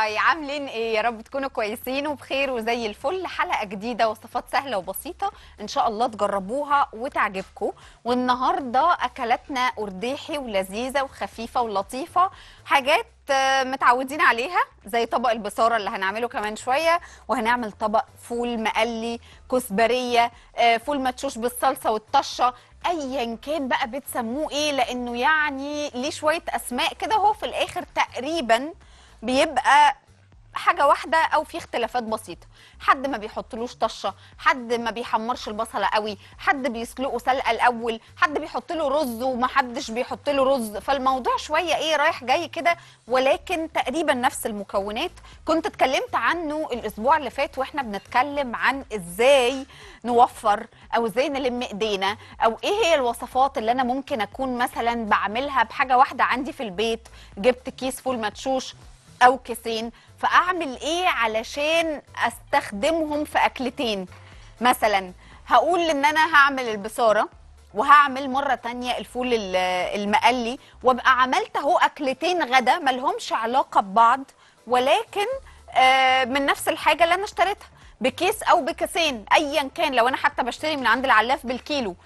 هاي عاملين ايه يا رب تكونوا كويسين وبخير وزي الفل حلقه جديده وصفات سهله وبسيطه ان شاء الله تجربوها وتعجبكم والنهارده اكلاتنا ارداحي ولذيذه وخفيفه ولطيفه حاجات آه، متعودين عليها زي طبق البصاره اللي هنعمله كمان شويه وهنعمل طبق فول مقلي كزبريه آه، فول مدشوش بالصلصه والطشه ايا كان بقى بتسموه ايه لانه يعني ليه شويه اسماء كده هو في الاخر تقريبا بيبقى حاجه واحده او في اختلافات بسيطه حد ما بيحطلوش طشه حد ما بيحمرش البصله قوي حد بيسلقه سلقه الاول حد بيحط له رز وما حدش بيحط له رز فالموضوع شويه ايه رايح جاي كده ولكن تقريبا نفس المكونات كنت اتكلمت عنه الاسبوع اللي فات واحنا بنتكلم عن ازاي نوفر او ازاي نلم ايدينا او ايه هي الوصفات اللي انا ممكن اكون مثلا بعملها بحاجه واحده عندي في البيت جبت كيس فول مدشوش او كيسين فاعمل ايه علشان استخدمهم في اكلتين مثلا هقول ان انا هعمل البصاره وهعمل مرة تانية الفول ال- المقلي وابقى عملت اهو اكلتين غدا ملهمش علاقة ببعض ولكن آه، من نفس الحاجة اللي انا اشتريتها بكيس او بكيسين ايا كان لو انا حتى بشتري من عند العلاف بالكيلو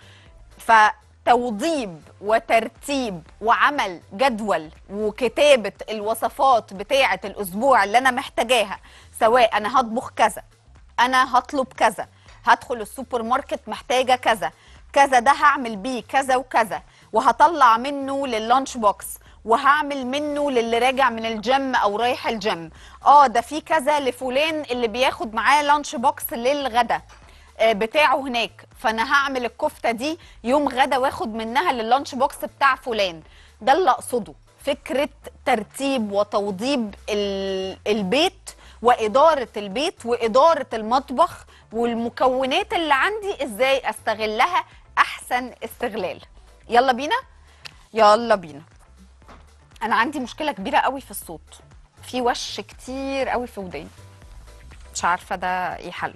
فتوضيب وترتيب وعمل جدول وكتابة الوصفات بتاعة الأسبوع اللي أنا محتاجاها سواء أنا هطبخ كذا أنا هطلب كذا هدخل السوبر ماركت محتاجة كذا كذا ده هعمل بيه كذا وكذا وهطلع منه لللانش بوكس وهعمل منه للي راجع من الجيم او رايح الجيم اه ده في كذا لفلان اللي بياخد معاه لانش بوكس للغدا آه، بتاعه هناك فانا هعمل الكفته دي يوم غدا واخد منها لللانش بوكس بتاع فلان ده اللي اقصده فكره ترتيب وتوضيب ال- البيت واداره البيت واداره المطبخ والمكونات اللي عندي ازاي استغلها احسن استغلال يلا بينا يلا بينا انا عندي مشكله كبيره قوي في الصوت في وش كتير قوي في وداني مش عارفه ده ايه حله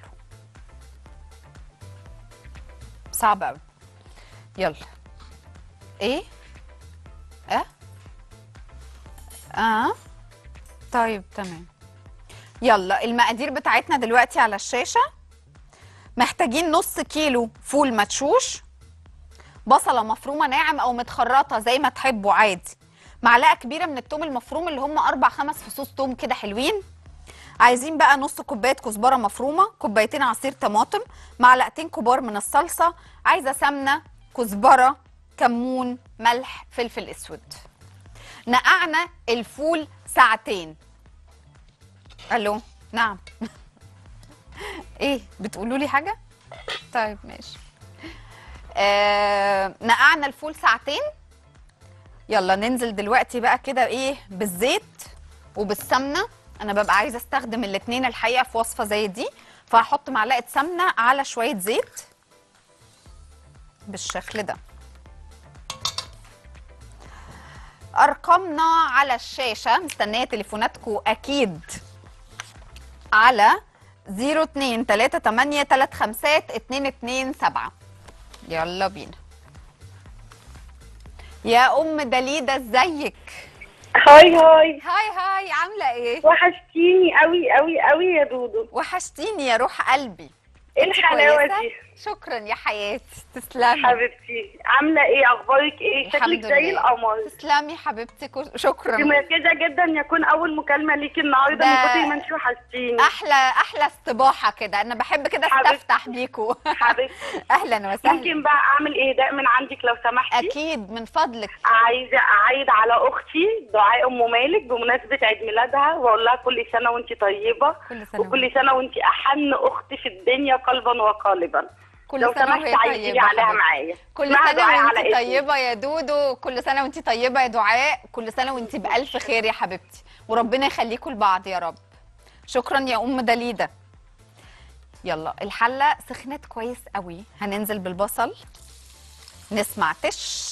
صعب قوي يلا ايه اه اه طيب تمام يلا المقادير بتاعتنا دلوقتي على الشاشه محتاجين نص كيلو فول مدشوش بصله مفرومه ناعم او متخرطه زي ما تحبوا عادي معلقه كبيره من التوم المفروم اللي هم اربع خمس فصوص توم كده حلوين عايزين بقى نص كوبايه كزبره مفرومه كوبايتين عصير طماطم معلقتين كبار من الصلصه عايزه سمنه كزبره كمون ملح فلفل اسود نقعنا الفول ساعتين الو نعم ايه بتقولوا لي حاجه طيب ماشي آه نقعنا الفول ساعتين يلا ننزل دلوقتي بقى كده ايه بالزيت وبالسمنه انا ببقى عايزه استخدم الاتنين الحقيقه في وصفه زي دي فهحط معلقه سمنه على شويه زيت بالشكل ده ارقامنا على الشاشه مستنيه تليفوناتكم اكيد على 02 38 35 227 يلا بينا يا ام دليده ازيك هاي هاي هاي هاي عامله ايه وحشتيني قوي قوي قوي يا دودو وحشتيني يا روح قلبي ايه انت الحلاوه كويسة؟ دي شكرا يا حياتي تسلمي حبيبتي عامله ايه اخبارك ايه الحمد شكلك زي لله. القمر تسلمي حبيبتي كل- شكرا مركزه جدا يكون اول مكالمه ليكي النهارده ده- من كتر ما انت وحشتيني احلى احلى استباحه كده انا بحب كده حبيبتي. استفتح بيكو حبيبتي اهلا وسهلا ممكن بقى اعمل اهداء من عندك لو سمحتي اكيد من فضلك عايزه اعيد على اختي دعاء ام مالك بمناسبه عيد ميلادها واقول لها كل سنه وانت طيبه كل سنه وكل سنه وانت احن اخت في الدنيا قلبا وقالبا كل لو سنه سمحتي وهي عايزي طيبه عليها حبيبتي. معايا كل اسمها سنه دعاء على وانت اسمي. طيبه يا دودو كل سنه وانت طيبه يا دعاء كل سنه وانت بالف خير يا حبيبتي وربنا يخليكم لبعض يا رب شكرا يا ام دليده يلا الحله سخنت كويس قوي هننزل بالبصل نسمع تش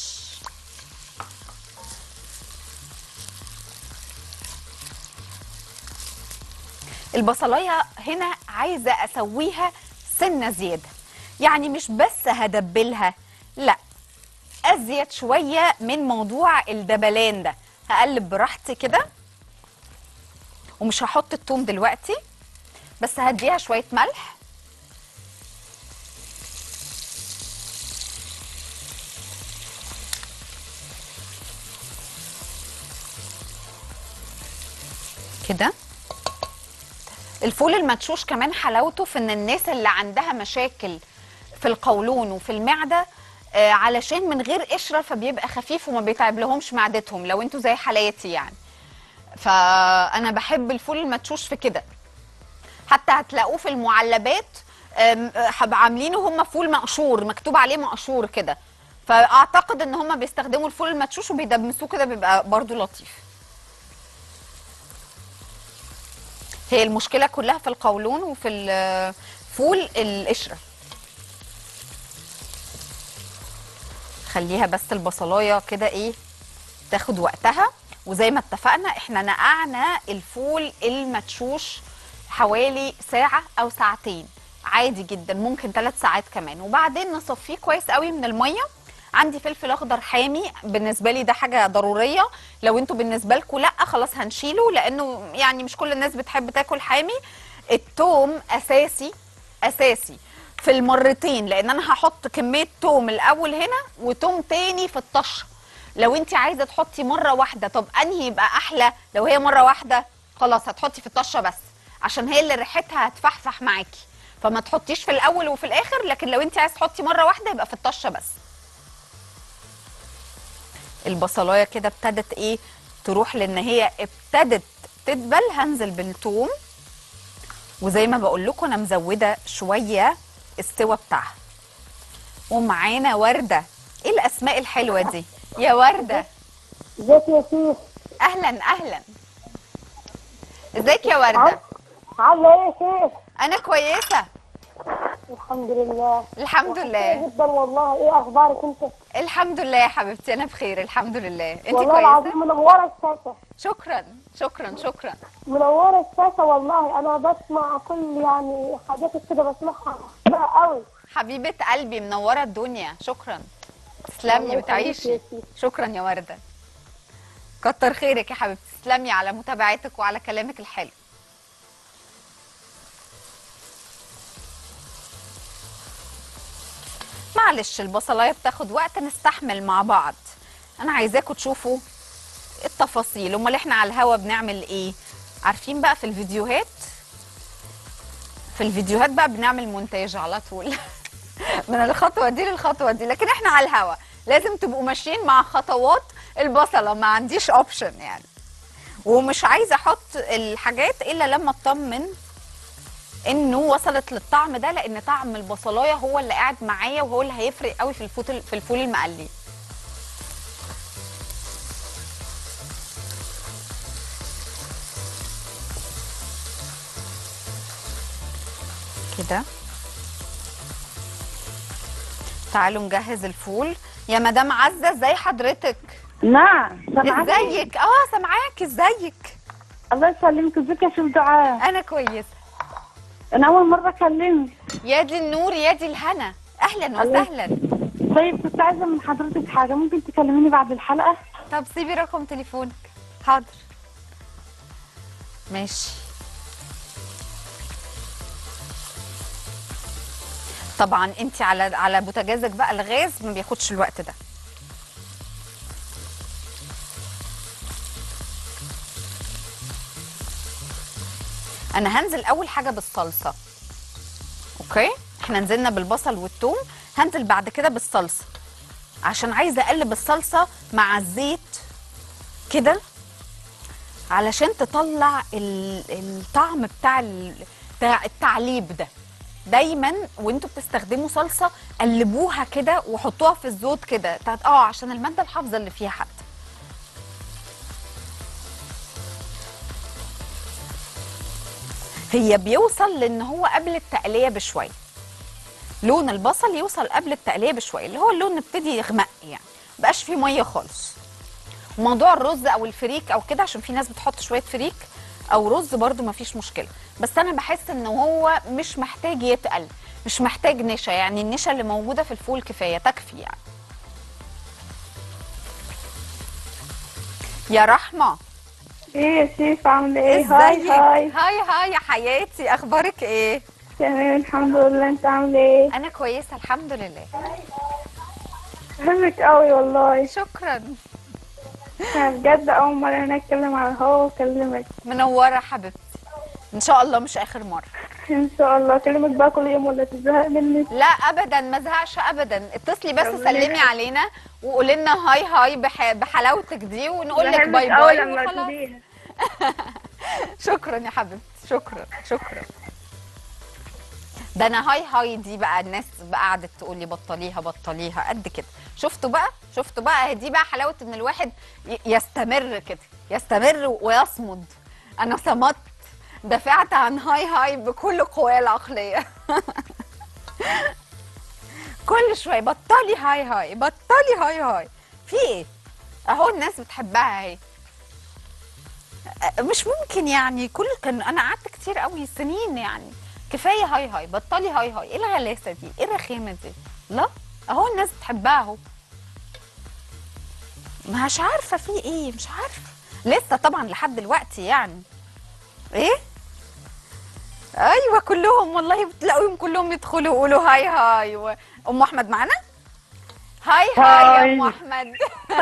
البصلايه هنا عايزه اسويها سنه زياده يعني مش بس هدبلها لا ازيد شويه من موضوع الدبلان ده هقلب براحتي كده ومش هحط التوم دلوقتي بس هديها شويه ملح كده الفول المدشوش كمان حلاوته في ان الناس اللي عندها مشاكل في القولون وفي المعده آه، علشان من غير قشره فبيبقى خفيف وما بيتعب لهمش معدتهم لو انتوا زي حالاتي يعني فانا بحب الفول المدشوش في كده حتى هتلاقوه في المعلبات آم، آه، حب- عاملينه هم فول مقشور مكتوب عليه مقشور كده فاعتقد ان هم بيستخدموا الفول المدشوش وبيدمسوه كده بيبقى برضو لطيف هي المشكله كلها في القولون وفي الفول القشره خليها بس البصلايه كده ايه تاخد وقتها وزي ما اتفقنا احنا نقعنا الفول المدشوش حوالي ساعه او ساعتين عادي جدا ممكن ثلاث ساعات كمان وبعدين نصفيه كويس قوي من الميه عندي فلفل اخضر حامي بالنسبه لي ده حاجه ضروريه لو انتوا بالنسبه لكم لا خلاص هنشيله لانه يعني مش كل الناس بتحب تاكل حامي التوم اساسي اساسي في المرتين لان انا هحط كميه توم الاول هنا وتوم تاني في الطشه لو انت عايزه تحطي مره واحده طب انهي يبقى احلى لو هي مره واحده خلاص هتحطي في الطشه بس عشان هي اللي ريحتها هتفحفح معاكي فما تحطيش في الاول وفي الاخر لكن لو انت عايز تحطي مره واحده يبقى في الطشه بس البصلايه كده ابتدت ايه تروح لان هي ابتدت تدبل هنزل بالثوم وزي ما بقول لكم انا مزوده شويه السوا بتاعها ومعانا ورده ايه الاسماء الحلوه دي يا ورده ازيك يا شيخ اهلا اهلا ازيك يا ورده عامله ايه يا شيخ انا كويسه الحمد لله الحمد لله جدا والله ايه اخبارك انت الحمد لله يا حبيبتي انا بخير الحمد لله انت والله كويسه العظيم منوره الشاشه شكرا شكرا شكرا منوره الشاشه والله انا بسمع كل يعني حاجات كده بسمعها بقى قوي حبيبه قلبي منوره الدنيا شكرا تسلمي الله يخليك وتعيشي يا سيدي. شكرا يا ورده كتر خيرك يا حبيبتي تسلمي على متابعتك وعلى كلامك الحلو معلش البصلايه بتاخد وقت نستحمل مع بعض انا عايزاكم تشوفوا التفاصيل امال احنا على الهوا بنعمل ايه عارفين بقى في الفيديوهات في الفيديوهات بقى بنعمل مونتاج على طول من الخطوه دي للخطوه دي لكن احنا على الهوا لازم تبقوا ماشيين مع خطوات البصله ما عنديش اوبشن يعني ومش عايزه احط الحاجات الا لما اطمن انه وصلت للطعم ده لان طعم البصلايه هو اللي قاعد معايا وهو اللي هيفرق قوي في الفول في الفول المقلي كده تعالوا نجهز الفول يا مدام عزه ازاي حضرتك نعم سامعك ازيك اه سامعاك ازيك الله يسلمك ازيك يا شيخ دعاء انا كويسه انا اول مره اكلمك يا دي النور يا دي الهنا اهلا الله- وسهلا طيب كنت عايزه من حضرتك حاجه ممكن تكلميني بعد الحلقه طب سيبي رقم تليفونك حاضر ماشي طبعا انت على على بوتاجازك بقى الغاز ما بياخدش الوقت ده انا هنزل اول حاجه بالصلصه اوكي احنا نزلنا بالبصل والثوم هنزل بعد كده بالصلصه عشان عايزه اقلب الصلصه مع الزيت كده علشان تطلع ال- الطعم بتاع ال- بتاع التعليب ده دايما وانتوا بتستخدموا صلصه قلبوها كده وحطوها في الزيت كده بتاعت- اه عشان الماده الحافظه اللي فيها حتى هي بيوصل لان هو قبل التقليه بشويه لون البصل يوصل قبل التقليه بشويه اللي هو اللون ابتدي يغمق يعني مبقاش فيه ميه خالص موضوع الرز او الفريك او كده عشان في ناس بتحط شويه فريك او رز برده مفيش مشكله بس انا بحس ان هو مش محتاج يتقل مش محتاج نشا يعني النشا اللي موجوده في الفول كفايه تكفي يعني يا رحمه ايه يا شيف عاملة ايه هاي ازيك هاي هاي هاي يا حياتي اخبارك ايه تمام الحمد لله انت عاملة ايه انا كويسه الحمد لله بحبك قوي والله شكرا انا بجد اول مرة انا اتكلم على الهوا واكلمك منوره حبيبتي ان شاء الله مش اخر مره ان شاء الله اكلمك بقى كل يوم ولا تزهق مني لا ابدا ما زهقش ابدا اتصلي بس ربنا سلمي يخليك. علينا وقولي لنا هاي هاي بح... بحلاوتك دي ونقول لك بحبك باي قوي باي لما وخلاص تقوليها شكرا يا حبيبتي شكرا شكرا ده انا هاي هاي دي بقى الناس بقى قعدت تقول لي بطليها بطليها قد كده شفتوا بقى شفتوا بقى دي بقى حلاوه ان الواحد ي- يستمر كده يستمر ويصمد انا صمدت دافعت عن هاي هاي بكل قواي العقليه كل شويه بطلي هاي هاي بطلي هاي هاي في ايه اهو الناس بتحبها اهي مش ممكن يعني كل كان انا قعدت كتير قوي سنين يعني كفايه هاي هاي بطلي هاي هاي ايه الغلاسه دي ايه الرخامه دي لا اهو الناس بتحبها اهو مش عارفه في ايه مش عارفه لسه طبعا لحد دلوقتي يعني ايه ايوه كلهم والله بتلاقيهم كلهم يدخلوا يقولوا هاي هاي و... ام احمد معانا هاي هاي يا هاي. ام احمد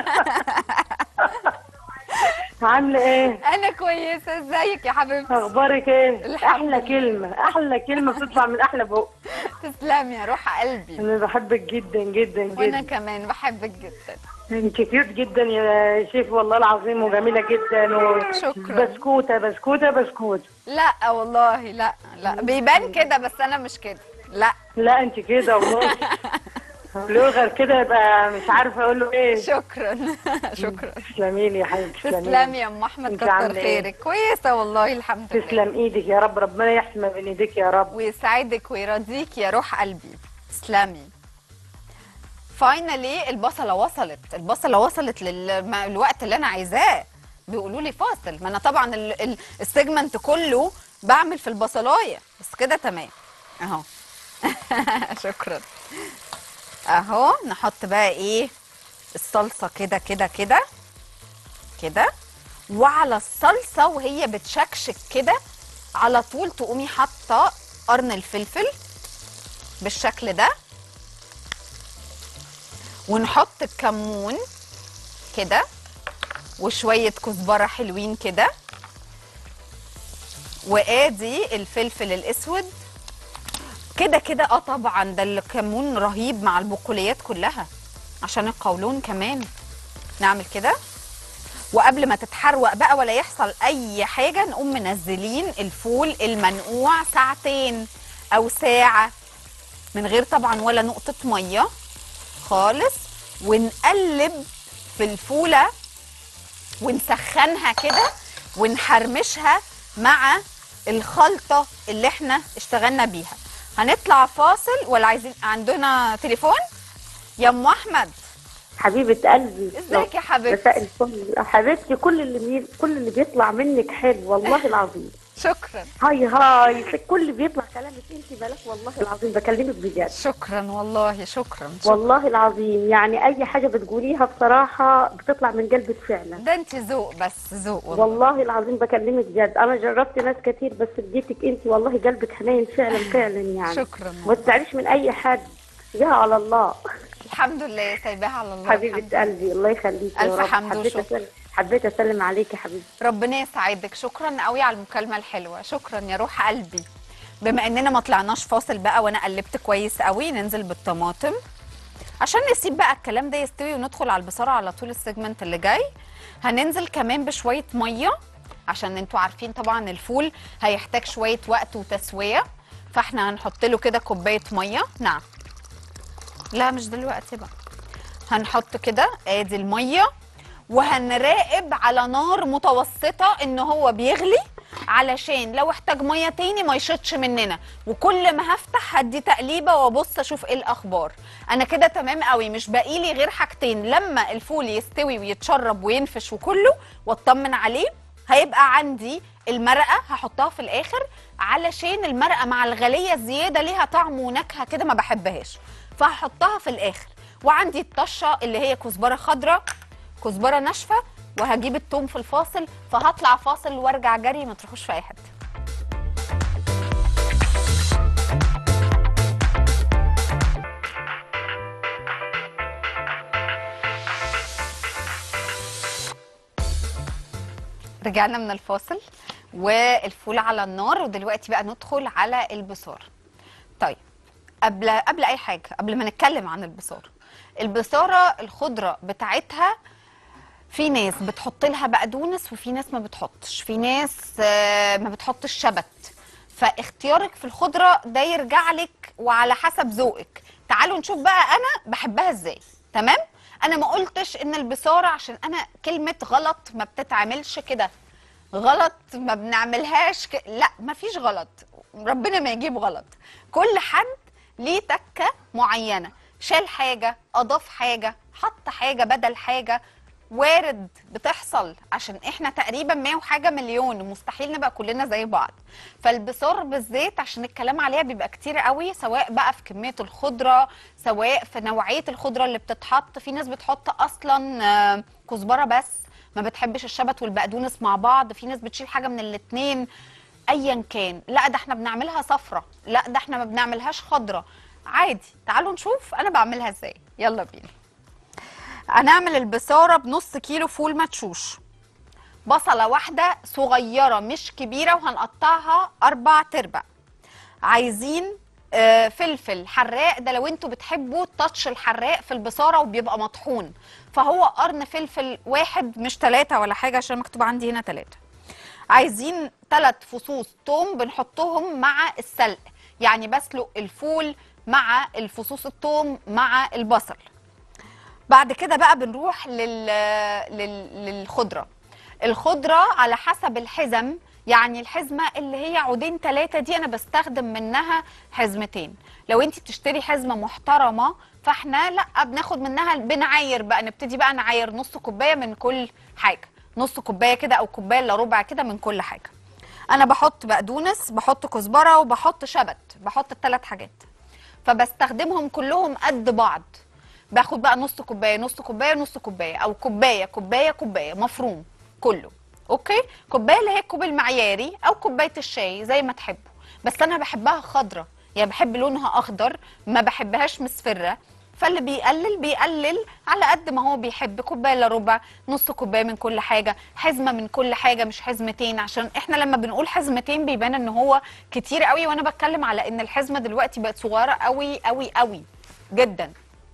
عاملة ايه؟ انا كويسه ازيك يا حبيبتي اخبارك ايه؟ الحمد احلى كلمة احلى كلمة بتطلع من احلى بق تسلمي يا روح قلبي انا بحبك جدا جدا وانا جدا كمان بحبك جدا انت كيوت جدا يا شيف والله العظيم وجميلة جدا و... شكراً. بسكوتة بسكوتة بسكوتة لا والله لا لا بيبان كده بس انا مش كده لا لا انت كده والله لو غير كده يبقى مش عارفة اقول له ايه شكرا شكرا تسلمي لي يا حبيبتي تسلمي يا ام احمد انت كتر عاملة ايه؟ خيرك كويسه والله الحمد لله تسلم ايدك يا رب ربنا يحسن ما بين ايديك يا رب ويسعدك ويرضيك يا روح قلبي تسلمي فاينلي البصله وصلت البصله وصلت للوقت اللي انا عايزاه بيقولوا لي فاصل ما انا طبعا ال- ال- السيجمنت كله بعمل في البصلايه بس كده تمام اهو شكرا اهو نحط بقى ايه الصلصه كده كده كده كده وعلى الصلصه وهي بتشكشك كده على طول تقومي حاطه قرن الفلفل بالشكل ده ونحط الكمون كده وشويه كزبره حلوين كده وادي الفلفل الاسود كده كده اه طبعا ده الكمون رهيب مع البقوليات كلها عشان القولون كمان نعمل كده وقبل ما تتحروق بقى ولا يحصل اي حاجه نقوم منزلين الفول المنقوع ساعتين او ساعه من غير طبعا ولا نقطه ميه خالص ونقلب في الفوله ونسخنها كده ونحرمشها مع الخلطه اللي احنا اشتغلنا بيها هنطلع فاصل ولا عايزين عندنا تليفون يا ام احمد حبيبة قلبي ازيك يا حبيبتي مساء الفل حبيبتي كل اللي بي... كل اللي بيطلع منك حلو والله العظيم شكرا هاي هاي كل اللي بيطلع كلامك انت بلاك والله العظيم بكلمك بجد شكرا والله شكرا, شكرا. والله العظيم يعني اي حاجة بتقوليها بصراحة بتطلع من قلبك فعلا ده انت ذوق بس ذوق والله والله العظيم بكلمك جد انا جربت ناس كتير بس لقيتك انت والله قلبك حنين فعلا فعلا يعني شكرا ما تزعليش من اي حد يا على الله الحمد لله سايباها على الله الحمد حبيبة لله. قلبي الله يخليك ألف يا رب حمد حبيت وشكر. أسلم حبيت اسلم عليكي حبيبتي ربنا يسعدك شكرا قوي على المكالمه الحلوه شكرا يا روح قلبي بما اننا ما طلعناش فاصل بقى وانا قلبت كويس قوي ننزل بالطماطم عشان نسيب بقى الكلام ده يستوي وندخل على البصاره على طول السيجمنت اللي جاي هننزل كمان بشويه ميه عشان انتوا عارفين طبعا الفول هيحتاج شويه وقت وتسويه فاحنا هنحط له كده كوبايه ميه نعم لا مش دلوقتي بقى هنحط كده ادي الميه وهنراقب على نار متوسطه ان هو بيغلي علشان لو احتاج ميه تاني ما يشطش مننا وكل ما هفتح هدي تقليبه وابص اشوف ايه الاخبار انا كده تمام قوي مش باقيلي غير حاجتين لما الفول يستوي ويتشرب وينفش وكله واطمن عليه هيبقى عندي المرقه هحطها في الاخر علشان المرقه مع الغليه الزياده ليها طعم ونكهه كده ما بحبهاش فهحطها في الاخر وعندي الطشه اللي هي كزبره خضراء كزبره ناشفه وهجيب التوم في الفاصل فهطلع فاصل وارجع جري ما تروحوش في اي حته رجعنا من الفاصل والفول على النار ودلوقتي بقى ندخل على البصار طيب قبل قبل اي حاجه قبل ما نتكلم عن البصاره البصاره الخضره بتاعتها في ناس بتحط لها بقدونس وفي ناس ما بتحطش في ناس آه، ما بتحطش شبت فاختيارك في الخضره ده يرجع لك وعلى حسب ذوقك تعالوا نشوف بقى انا بحبها ازاي تمام انا ما قلتش ان البصاره عشان انا كلمه غلط ما بتتعملش كده غلط ما بنعملهاش ك... لا ما فيش غلط ربنا ما يجيب غلط كل حد ليه تكه معينه شال حاجه اضاف حاجه حط حاجه بدل حاجه وارد بتحصل عشان احنا تقريبا 100 وحاجه مليون ومستحيل نبقى كلنا زي بعض فالبصار بالذات عشان الكلام عليها بيبقى كتير قوي سواء بقى في كميه الخضره سواء في نوعيه الخضره اللي بتتحط في ناس بتحط اصلا آه، كزبره بس ما بتحبش الشبت والبقدونس مع بعض في ناس بتشيل حاجه من الاتنين ايا كان لا ده احنا بنعملها صفرة لا ده احنا ما بنعملهاش خضرة عادي تعالوا نشوف انا بعملها ازاي يلا بينا هنعمل البصارة بنص كيلو فول مدشوش بصلة واحدة صغيرة مش كبيرة وهنقطعها أربع تربع عايزين آه، فلفل حراق ده لو انتوا بتحبوا التاتش الحراق في البصارة وبيبقى مطحون فهو قرن فلفل واحد مش ثلاثة ولا حاجة عشان مكتوب عندي هنا ثلاثة عايزين ثلاث فصوص توم بنحطهم مع السلق يعني بسلق الفول مع الفصوص التوم مع البصل بعد كده بقى بنروح لل... لل... للخضره الخضره على حسب الحزم يعني الحزمه اللي هي عودين ثلاثه دي انا بستخدم منها حزمتين لو انت بتشتري حزمه محترمه فاحنا لا بناخد منها بنعاير بقى نبتدي بقى نعاير نص كوبايه من كل حاجه نص كوبايه كده او كوبايه الا ربع كده من كل حاجه انا بحط بقدونس بحط كزبره وبحط شبت بحط الثلاث حاجات فبستخدمهم كلهم قد بعض باخد بقى نص كوبايه نص كوبايه نص كوبايه او كوبايه كوبايه كوبايه مفروم كله اوكي كوبايه اللي هي الكوب المعياري او كوبايه الشاي زي ما تحبوا بس انا بحبها خضره يعني بحب لونها اخضر ما بحبهاش مصفره فاللي بيقلل بيقلل على قد ما هو بيحب كوبايه الا ربع نص كوبايه من كل حاجه حزمه من كل حاجه مش حزمتين عشان احنا لما بنقول حزمتين بيبان ان هو كتير قوي وانا بتكلم على ان الحزمه دلوقتي بقت صغيره قوي قوي قوي جدا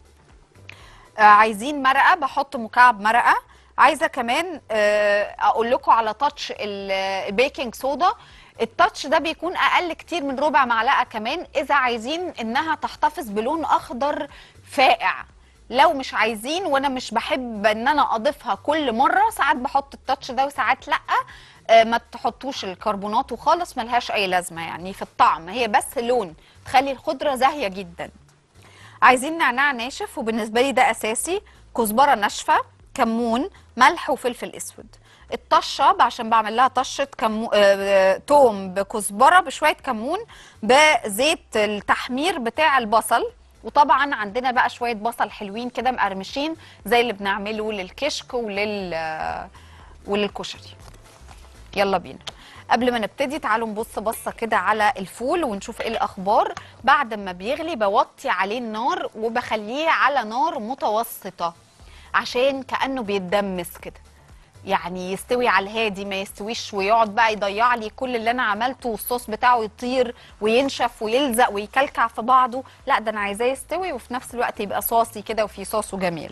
آه، عايزين مرقه بحط مكعب مرقه عايزه كمان آه، اقول لكم على تاتش البيكنج صودا التاتش ده بيكون اقل كتير من ربع معلقه كمان اذا عايزين انها تحتفظ بلون اخضر فاقع لو مش عايزين وانا مش بحب ان انا اضيفها كل مره ساعات بحط التاتش ده وساعات لا آه، ما تحطوش الكربونات وخالص ملهاش اي لازمه يعني في الطعم هي بس لون تخلي الخضره زاهيه جدا عايزين نعناع ناشف وبالنسبه لي ده اساسي كزبره ناشفه كمون ملح وفلفل اسود الطشه عشان بعمل لها طشه كمو... آه... توم بكزبره بشويه كمون بزيت التحمير بتاع البصل وطبعا عندنا بقى شويه بصل حلوين كده مقرمشين زي اللي بنعمله للكشك ولل آه، وللكشري يلا بينا قبل ما نبتدي تعالوا نبص بصه كده على الفول ونشوف ايه الاخبار بعد ما بيغلي بوطي عليه النار وبخليه على نار متوسطه عشان كانه بيتدمس كده يعني يستوي على الهادي ما يستويش ويقعد بقى يضيع لي كل اللي انا عملته والصوص بتاعه يطير وينشف ويلزق ويكلكع في بعضه لا ده انا عايزاه يستوي وفي نفس الوقت يبقى صوصي كده وفي صوصه جميل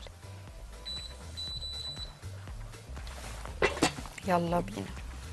يلا بينا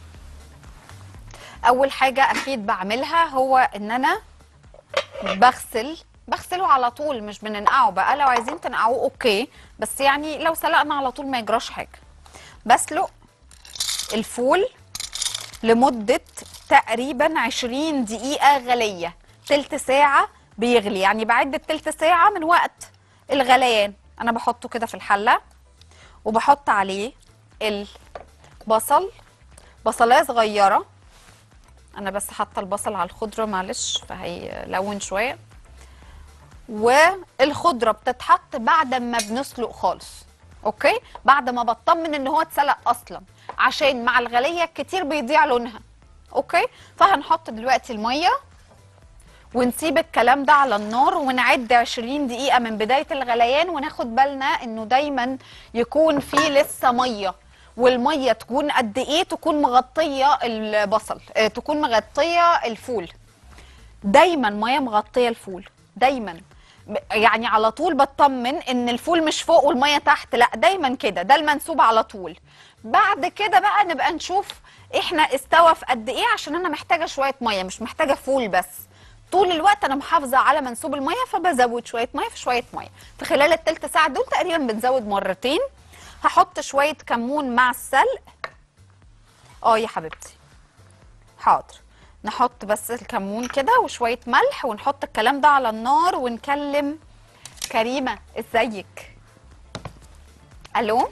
اول حاجه اكيد بعملها هو ان انا بغسل بغسله على طول مش بننقعه بقى لو عايزين تنقعوه اوكي بس يعني لو سلقنا على طول ما يجراش حاجه بسلق الفول لمدة تقريبا 20 دقيقة غلية تلت ساعة بيغلي يعني بعد التلت ساعة من وقت الغليان أنا بحطه كده في الحلة وبحط عليه البصل بصلاية صغيرة أنا بس حاطة البصل على الخضرة معلش فهيلون شوية والخضرة بتتحط بعد ما بنسلق خالص اوكي بعد ما بطمن ان هو اتسلق اصلا عشان مع الغليه كتير بيضيع لونها اوكي فهنحط دلوقتي الميه ونسيب الكلام ده على النار ونعد 20 دقيقة من بداية الغليان وناخد بالنا انه دايما يكون فيه لسه مية والمية تكون قد ايه تكون مغطية البصل اه تكون مغطية الفول دايما مية مغطية الفول دايما ب- يعني على طول بطمن ان الفول مش فوق والمية تحت لا دايما كده ده المنسوب على طول بعد كده بقى نبقى نشوف احنا استوى في قد ايه عشان انا محتاجة شوية مية مش محتاجة فول بس طول الوقت انا محافظه على منسوب الميه فبزود شويه ميه في شويه ميه في خلال التلت ساعه دول تقريبا بنزود مرتين هحط شويه كمون مع السلق اه يا حبيبتي حاضر نحط بس الكمون كده وشويه ملح ونحط الكلام ده على النار ونكلم كريمه ازيك الو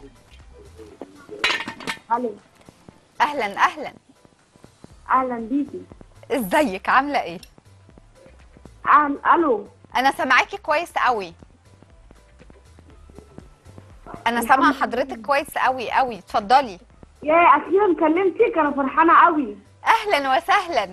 الو اهلا اهلا اهلا بيكي ازيك عامله ايه أهل- الو انا سامعاكي كويس قوي انا سامعه حضرتك كويس قوي قوي اتفضلي يا اخيرا كلمتك انا فرحانه قوي اهلا وسهلا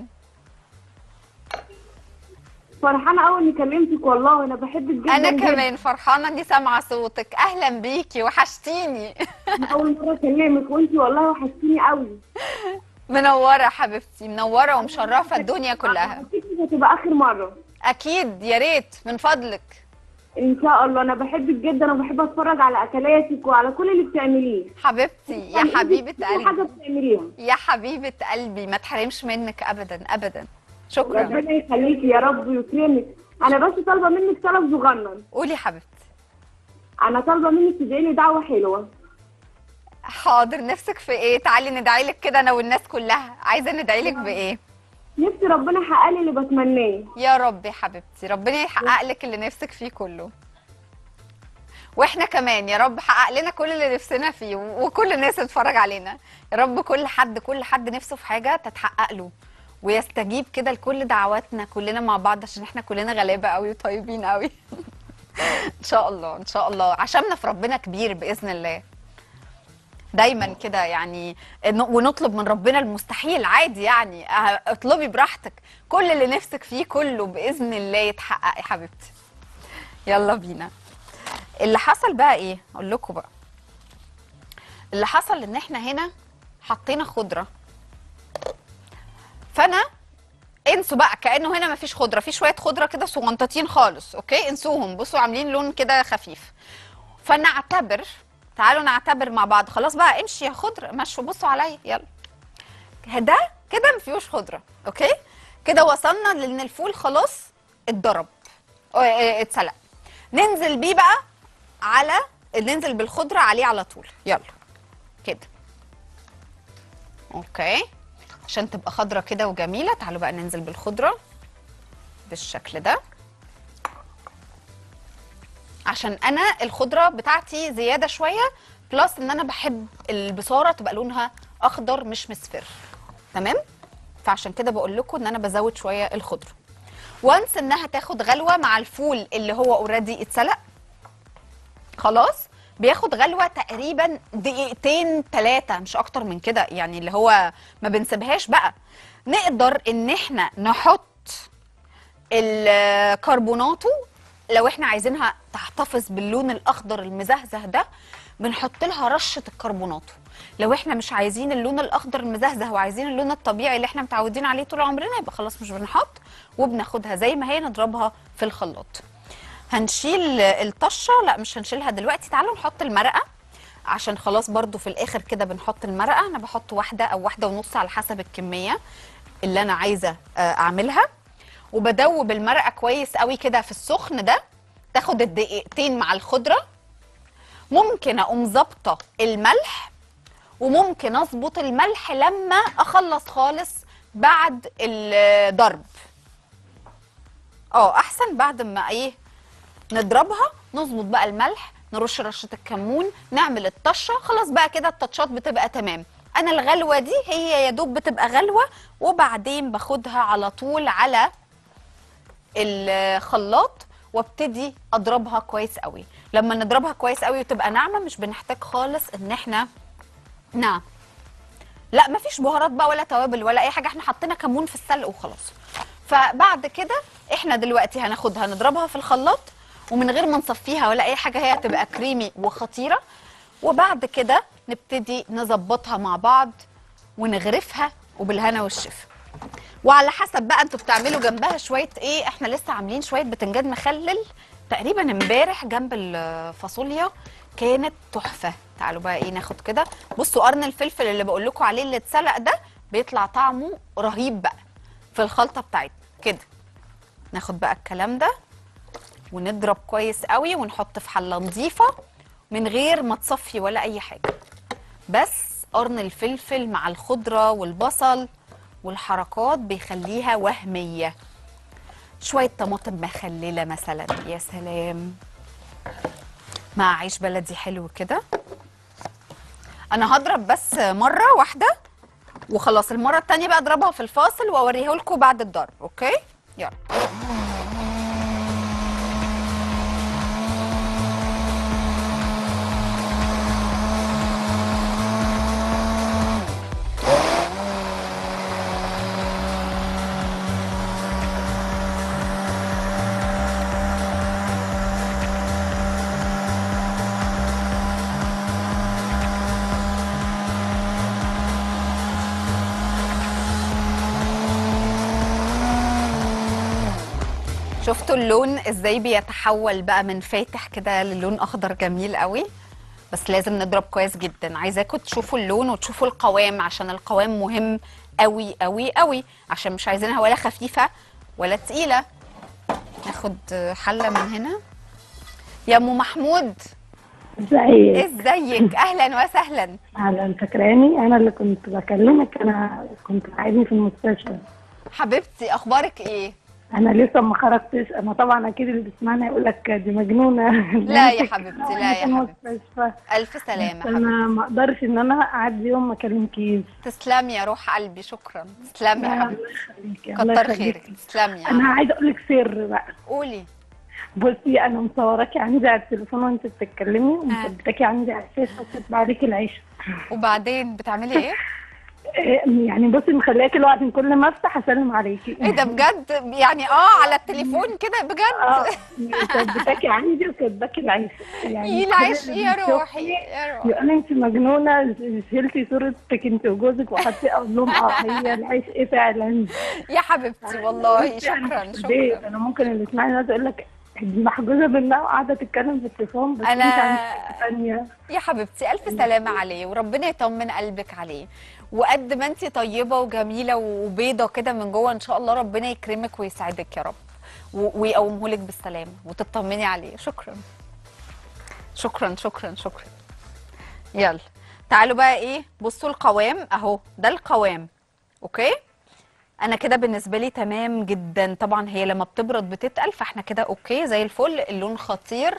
فرحانه قوي اني كلمتك والله انا بحبك جدا انا جداً. كمان فرحانه اني سامعه صوتك اهلا بيكي وحشتيني أنا اول مره اكلمك وانتي والله وحشتيني قوي منوره حبيبتي منوره ومشرفه الدنيا كلها اكيد مش هتبقى اخر مره اكيد يا ريت من فضلك ان شاء الله انا بحبك جدا وبحب اتفرج على اكلاتك وعلى كل اللي بتعمليه حبيبتي يا يعني حبيبه كل حاجه قلبي بتعمليها يا حبيبه قلبي ما تحرمش منك ابدا ابدا شكرا ربنا يخليكي يا رب ويكرمك انا بس طالبه منك طلب صغنن قولي حبيبتي انا طالبه منك تدعي لي دعوه حلوه حاضر نفسك في ايه تعالي ندعي لك كده انا والناس كلها عايزه ندعي لك بايه نفسي ربنا يحقق لي اللي بتمناه يا رب يا حبيبتي ربنا يحقق لك اللي نفسك فيه كله واحنا كمان يا رب حقق لنا كل اللي نفسنا فيه و- وكل الناس تتفرج علينا يا رب كل حد كل حد نفسه في حاجه تتحقق له ويستجيب كده لكل دعواتنا كلنا مع بعض عشان احنا كلنا غلابه قوي وطيبين قوي ان شاء الله ان شاء الله عشمنا في ربنا كبير باذن الله دايما كده يعني إنه- ونطلب من ربنا المستحيل عادي يعني اه، اطلبي براحتك كل اللي نفسك فيه كله باذن الله يتحقق يا حبيبتي يلا بينا اللي حصل بقى ايه اقول لكم بقى اللي حصل ان احنا هنا حطينا خضره فانا انسوا بقى كانه هنا مفيش خضره في شويه خضره كده صغنطتين خالص اوكي انسوهم بصوا عاملين لون كده خفيف فنعتبر تعالوا نعتبر مع بعض خلاص بقى امشي يا خضره مشوا بصوا عليا يلا ده كده مفيهوش خضره اوكي كده وصلنا لان الفول خلاص اتضرب اه، اه، اتسلق ننزل بيه بقى على ننزل بالخضره عليه على طول يلا كده اوكي عشان تبقى خضره كده وجميله تعالوا بقى ننزل بالخضره بالشكل ده عشان انا الخضره بتاعتي زياده شويه بلس ان انا بحب البصاره تبقى لونها اخضر مش مصفر تمام فعشان كده بقول لكم ان انا بزود شويه الخضره وانس انها تاخد غلوه مع الفول اللي هو اوريدي اتسلق خلاص بياخد غلوه تقريبا دقيقتين ثلاثه مش اكتر من كده يعني اللي هو ما بنسيبهاش بقى نقدر ان احنا نحط الكربوناتو لو احنا عايزينها تحتفظ باللون الاخضر المزهزه ده بنحط لها رشه الكربوناتو لو احنا مش عايزين اللون الاخضر المزهزه وعايزين اللون الطبيعي اللي احنا متعودين عليه طول عمرنا يبقى خلاص مش بنحط وبناخدها زي ما هي نضربها في الخلاط هنشيل الطشه لا مش هنشيلها دلوقتي تعالوا نحط المرقه عشان خلاص برضو في الاخر كده بنحط المرقه انا بحط واحده او واحده ونص على حسب الكميه اللي انا عايزه آه، اعملها وبدوب المرقه كويس قوي كده في السخن ده تاخد الدقيقتين مع الخضره ممكن اقوم ظابطه الملح وممكن اظبط الملح لما اخلص خالص بعد الضرب اه احسن بعد ما ايه نضربها نظبط بقى الملح نرش رشه الكمون نعمل الطشه خلاص بقى كده التاتشات بتبقى تمام انا الغلوه دي هي يا دوب بتبقى غلوه وبعدين باخدها على طول على الخلاط وابتدي اضربها كويس قوي لما نضربها كويس قوي وتبقى ناعمه مش بنحتاج خالص ان احنا نعم لا مفيش بهارات بقى ولا توابل ولا اي حاجه احنا حطينا كمون في السلق وخلاص فبعد كده احنا دلوقتي هناخدها نضربها في الخلاط ومن غير ما نصفيها ولا اي حاجه هي هتبقى كريمي وخطيره وبعد كده نبتدي نظبطها مع بعض ونغرفها وبالهنا والشفا وعلى حسب بقى انتوا بتعملوا جنبها شويه ايه احنا لسه عاملين شويه بتنجان مخلل تقريبا امبارح جنب الفاصوليا كانت تحفه تعالوا بقى ايه ناخد كده بصوا قرن الفلفل اللي بقول لكم عليه اللي اتسلق ده بيطلع طعمه رهيب بقى في الخلطه بتاعتنا كده ناخد بقى الكلام ده ونضرب كويس قوي ونحط في حله نظيفه من غير ما تصفي ولا اي حاجه بس قرن الفلفل مع الخضره والبصل والحركات بيخليها وهميه شويه طماطم مخلله مثلا يا سلام مع عيش بلدي حلو كده انا هضرب بس مره واحده وخلاص المره التانية بقى اضربها في الفاصل واوريه لكم بعد الضرب اوكي يلا شفتوا اللون ازاي بيتحول بقى من فاتح كده للون اخضر جميل قوي بس لازم نضرب كويس جدا عايزاكم تشوفوا اللون وتشوفوا القوام عشان القوام مهم قوي قوي قوي عشان مش عايزينها ولا خفيفه ولا تقيله ناخد حله من هنا يا ام محمود ازيك ازيك اهلا وسهلا اهلا فاكراني انا اللي كنت بكلمك انا كنت قاعدني في المستشفى حبيبتي اخبارك ايه انا لسه ما خرجتش انا طبعا اكيد اللي بيسمعنا يقول لك دي مجنونه لا يا حبيبتي، لا يا في حبيبتي. المستشفى الف سلامه بس حبيبتي انا ما اقدرش ان انا اعدي يوم ما اكلمكيش تسلمي يا روح قلبي شكرا تسلمي يا الله حبيبتي يخليكي، الله كتر يخليكي. خيرك تسلمي يا انا حبيبتي. عايزه اقول لك سر بقى قولي بصي انا مصوراكي عندي على التليفون وانت بتتكلمي ومثبتاكي عندي على الشاشه وكاتبه عليكي العيش وبعدين بتعملي ايه؟ إيه، يعني بصي مخلياكي الوقت كل ما افتح اسلم عليكي ايه ده بجد يعني اه على التليفون كده اه بجد مثبتاكي عندي وكاتباكي العيش يعني ايه كل العيش اللي يا بيشوفني روحي يا روحي يقول انت مجنونه شلتي صورتك انت وجوزك وحطي اقول لهم اه هي العيش ايه فعلا يا حبيبتي والله بصي أنا شكرا مش بيت. شكرا انا ممكن اللي يسمعني الناس يقول لك دي محجوزه بالله وقاعده تتكلم في التليفون بس أنا- انت عندك حاجة ثانيه يا حبيبتي الف سلامه عليه وربنا يطمن قلبك عليه وقد ما انت طيبه وجميله وبيضه كده من جوه ان شاء الله ربنا يكرمك ويسعدك يا رب و- ويقومه لك بالسلامه وتطمني عليه شكرا شكرا شكرا شكرا يلا تعالوا بقى ايه بصوا القوام اهو ده القوام اوكي انا كده بالنسبه لي تمام جدا طبعا هي لما بتبرد بتتقل فاحنا كده اوكي زي الفل اللون خطير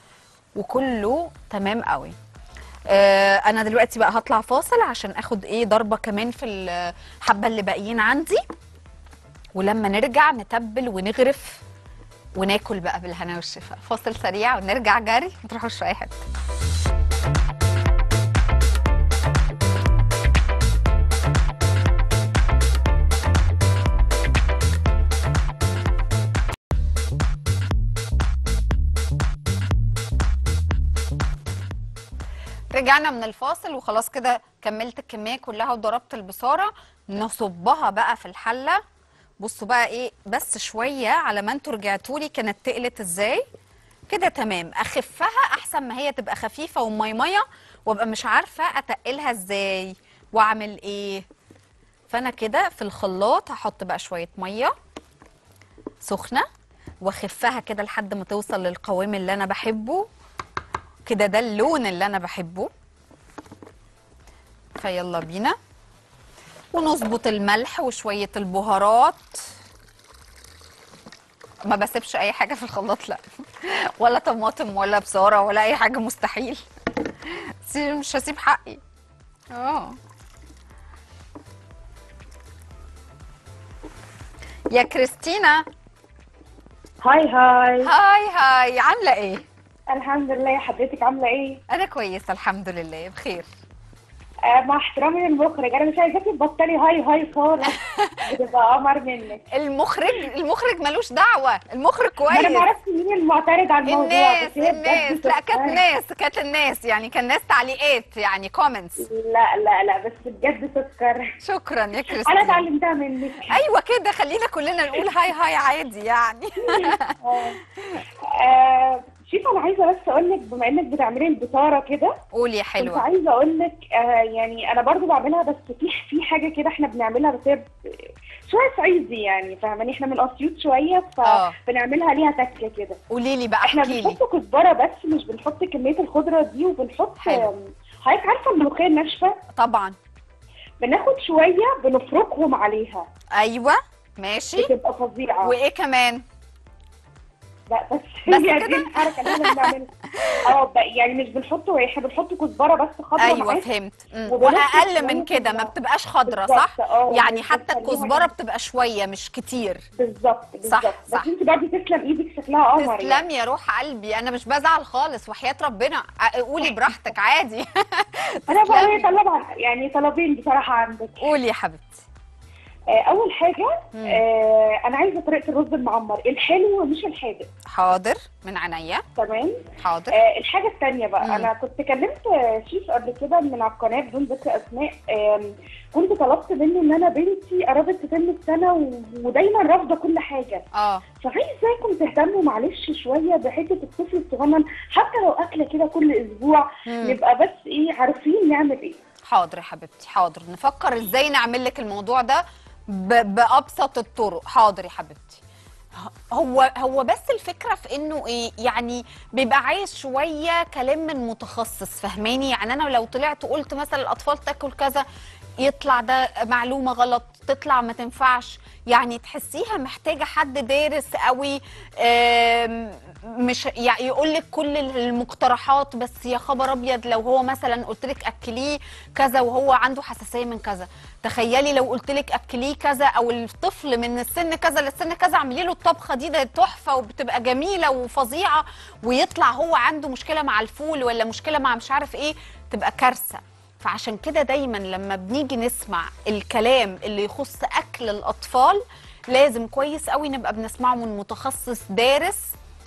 وكله تمام قوي آه انا دلوقتي بقى هطلع فاصل عشان اخد ايه ضربه كمان في الحبه اللي باقيين عندي ولما نرجع نتبل ونغرف وناكل بقى بالهنا والشفا فاصل سريع ونرجع جري ما تروحوش في اي حته رجعنا من الفاصل وخلاص كده كملت الكميه كلها وضربت البصاره نصبها بقى في الحله بصوا بقى ايه بس شويه على ما انتوا رجعتوا لي كانت تقلت ازاي كده تمام اخفها احسن ما هي تبقى خفيفه وميميه وابقى مش عارفه اتقلها ازاي واعمل ايه فانا كده في الخلاط هحط بقى شويه ميه سخنه واخفها كده لحد ما توصل للقوام اللي انا بحبه كده ده اللون اللي انا بحبه فيلا بينا ونظبط الملح وشويه البهارات ما بسيبش اي حاجه في الخلاط لا ولا طماطم ولا بصاره ولا اي حاجه مستحيل بس مش هسيب حقي اه يا كريستينا هاي هاي هاي هاي عامله ايه الحمد لله حضرتك عامله ايه انا كويسه الحمد لله بخير آه مع احترامي للمخرج انا مش عايزاكي تبطلي هاي هاي خالص بتبقى قمر منك المخرج المخرج ملوش دعوه المخرج ما انا كويس ما عرفتش مين المعترض على الموضوع الناس بس هي بجد الناس لا كانت تحفة. ناس كانت الناس يعني كان ناس تعليقات يعني كومنتس لا لا لا بس بجد سكر شكرا يا انا كريستين اتعلمتها منك ايوه كده خلينا كلنا نقول هاي هاي عادي يعني آه شوف انا عايزه بس اقول لك بما انك بتعملي البصاره كده قولي يا كنت حلوه عايزه اقول لك آه يعني انا برضو بعملها بس في في حاجه كده احنا بنعملها بس هي ب- شويه صعيدي يعني فاهماني احنا من اسيوط شويه آه. فبنعملها ليها تكه كده قولي لي بقى احنا احكي لي بنحط كزبره بس مش بنحط كميه الخضره دي وبنحط حلو. آم، حضرتك عارفه الملوخيه الناشفه طبعا بناخد شويه بنفركهم عليها ايوه ماشي بتبقى فظيعه وايه كمان لا بس, بس هي كده؟ دي الحركه اللي احنا بنعملها اه ب- يعني مش بنحط احنا بنحط كزبره بس خضره ايوه معاها. فهمت مم. وبناخد واقل شوية من كده ما كده. بتبقاش خضره بالظبط، صح اه، يعني بالظبط، حتى خليها الكزبره كده. بتبقى شويه مش كتير بالظبط صح، بالظبط صح. بس انت برضه تسلم ايدك شكلها قمر يعني. تسلم يا روح قلبي انا مش بزعل خالص وحياه ربنا ع- قولي براحتك عادي انا بقى تسلمي. طلب يعني طلبين بصراحه عندك قولي يا حبيبتي آه، اول حاجه مم. آه انا عايزه طريقه الرز المعمر الحلو مش الحادق حاضر من عينيا تمام حاضر آه الحاجه الثانيه بقى مم. انا كنت كلمت آه، شيف قبل كده من على القناه بدون ذكر اسماء آم، كنت طلبت منه ان انا بنتي قربت تتم السنه و- ودايما رافضه كل حاجه اه فعايزاكم تهتموا معلش شويه بحته الطفل الصغنن حتى لو اكله كده كل اسبوع مم. نبقى بس ايه عارفين نعمل ايه حاضر يا حبيبتي حاضر نفكر ازاي نعمل لك الموضوع ده ب- بابسط الطرق حاضر يا حبيبتي هو هو بس الفكره في انه ايه يعني بيبقى عايز شويه كلام من متخصص فهماني يعني انا لو طلعت قلت مثلا الاطفال تاكل كذا يطلع ده معلومه غلط تطلع ما تنفعش يعني تحسيها محتاجه حد دارس قوي آم، مش يعني يقول لك كل المقترحات بس يا خبر ابيض لو هو مثلا قلت لك اكليه كذا وهو عنده حساسيه من كذا تخيلي لو قلت لك اكليه كذا او الطفل من السن كذا للسن كذا اعملي له الطبخه دي ده تحفه وبتبقى جميله وفظيعه ويطلع هو عنده مشكله مع الفول ولا مشكله مع مش عارف ايه تبقى كارثه فعشان كده دايما لما بنيجي نسمع الكلام اللي يخص اكل الاطفال لازم كويس قوي نبقى بنسمعه من متخصص دارس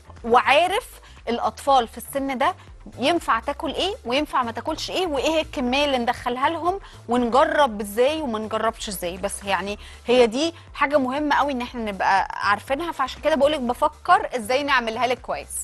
وعارف الاطفال في السن ده ينفع تاكل ايه وينفع ما تاكلش ايه وايه الكميه اللي ندخلها لهم ونجرب ازاي وما نجربش ازاي بس يعني هي دي حاجه مهمه قوي ان احنا نبقى عارفينها فعشان كده بقولك بفكر ازاي نعملها لك كويس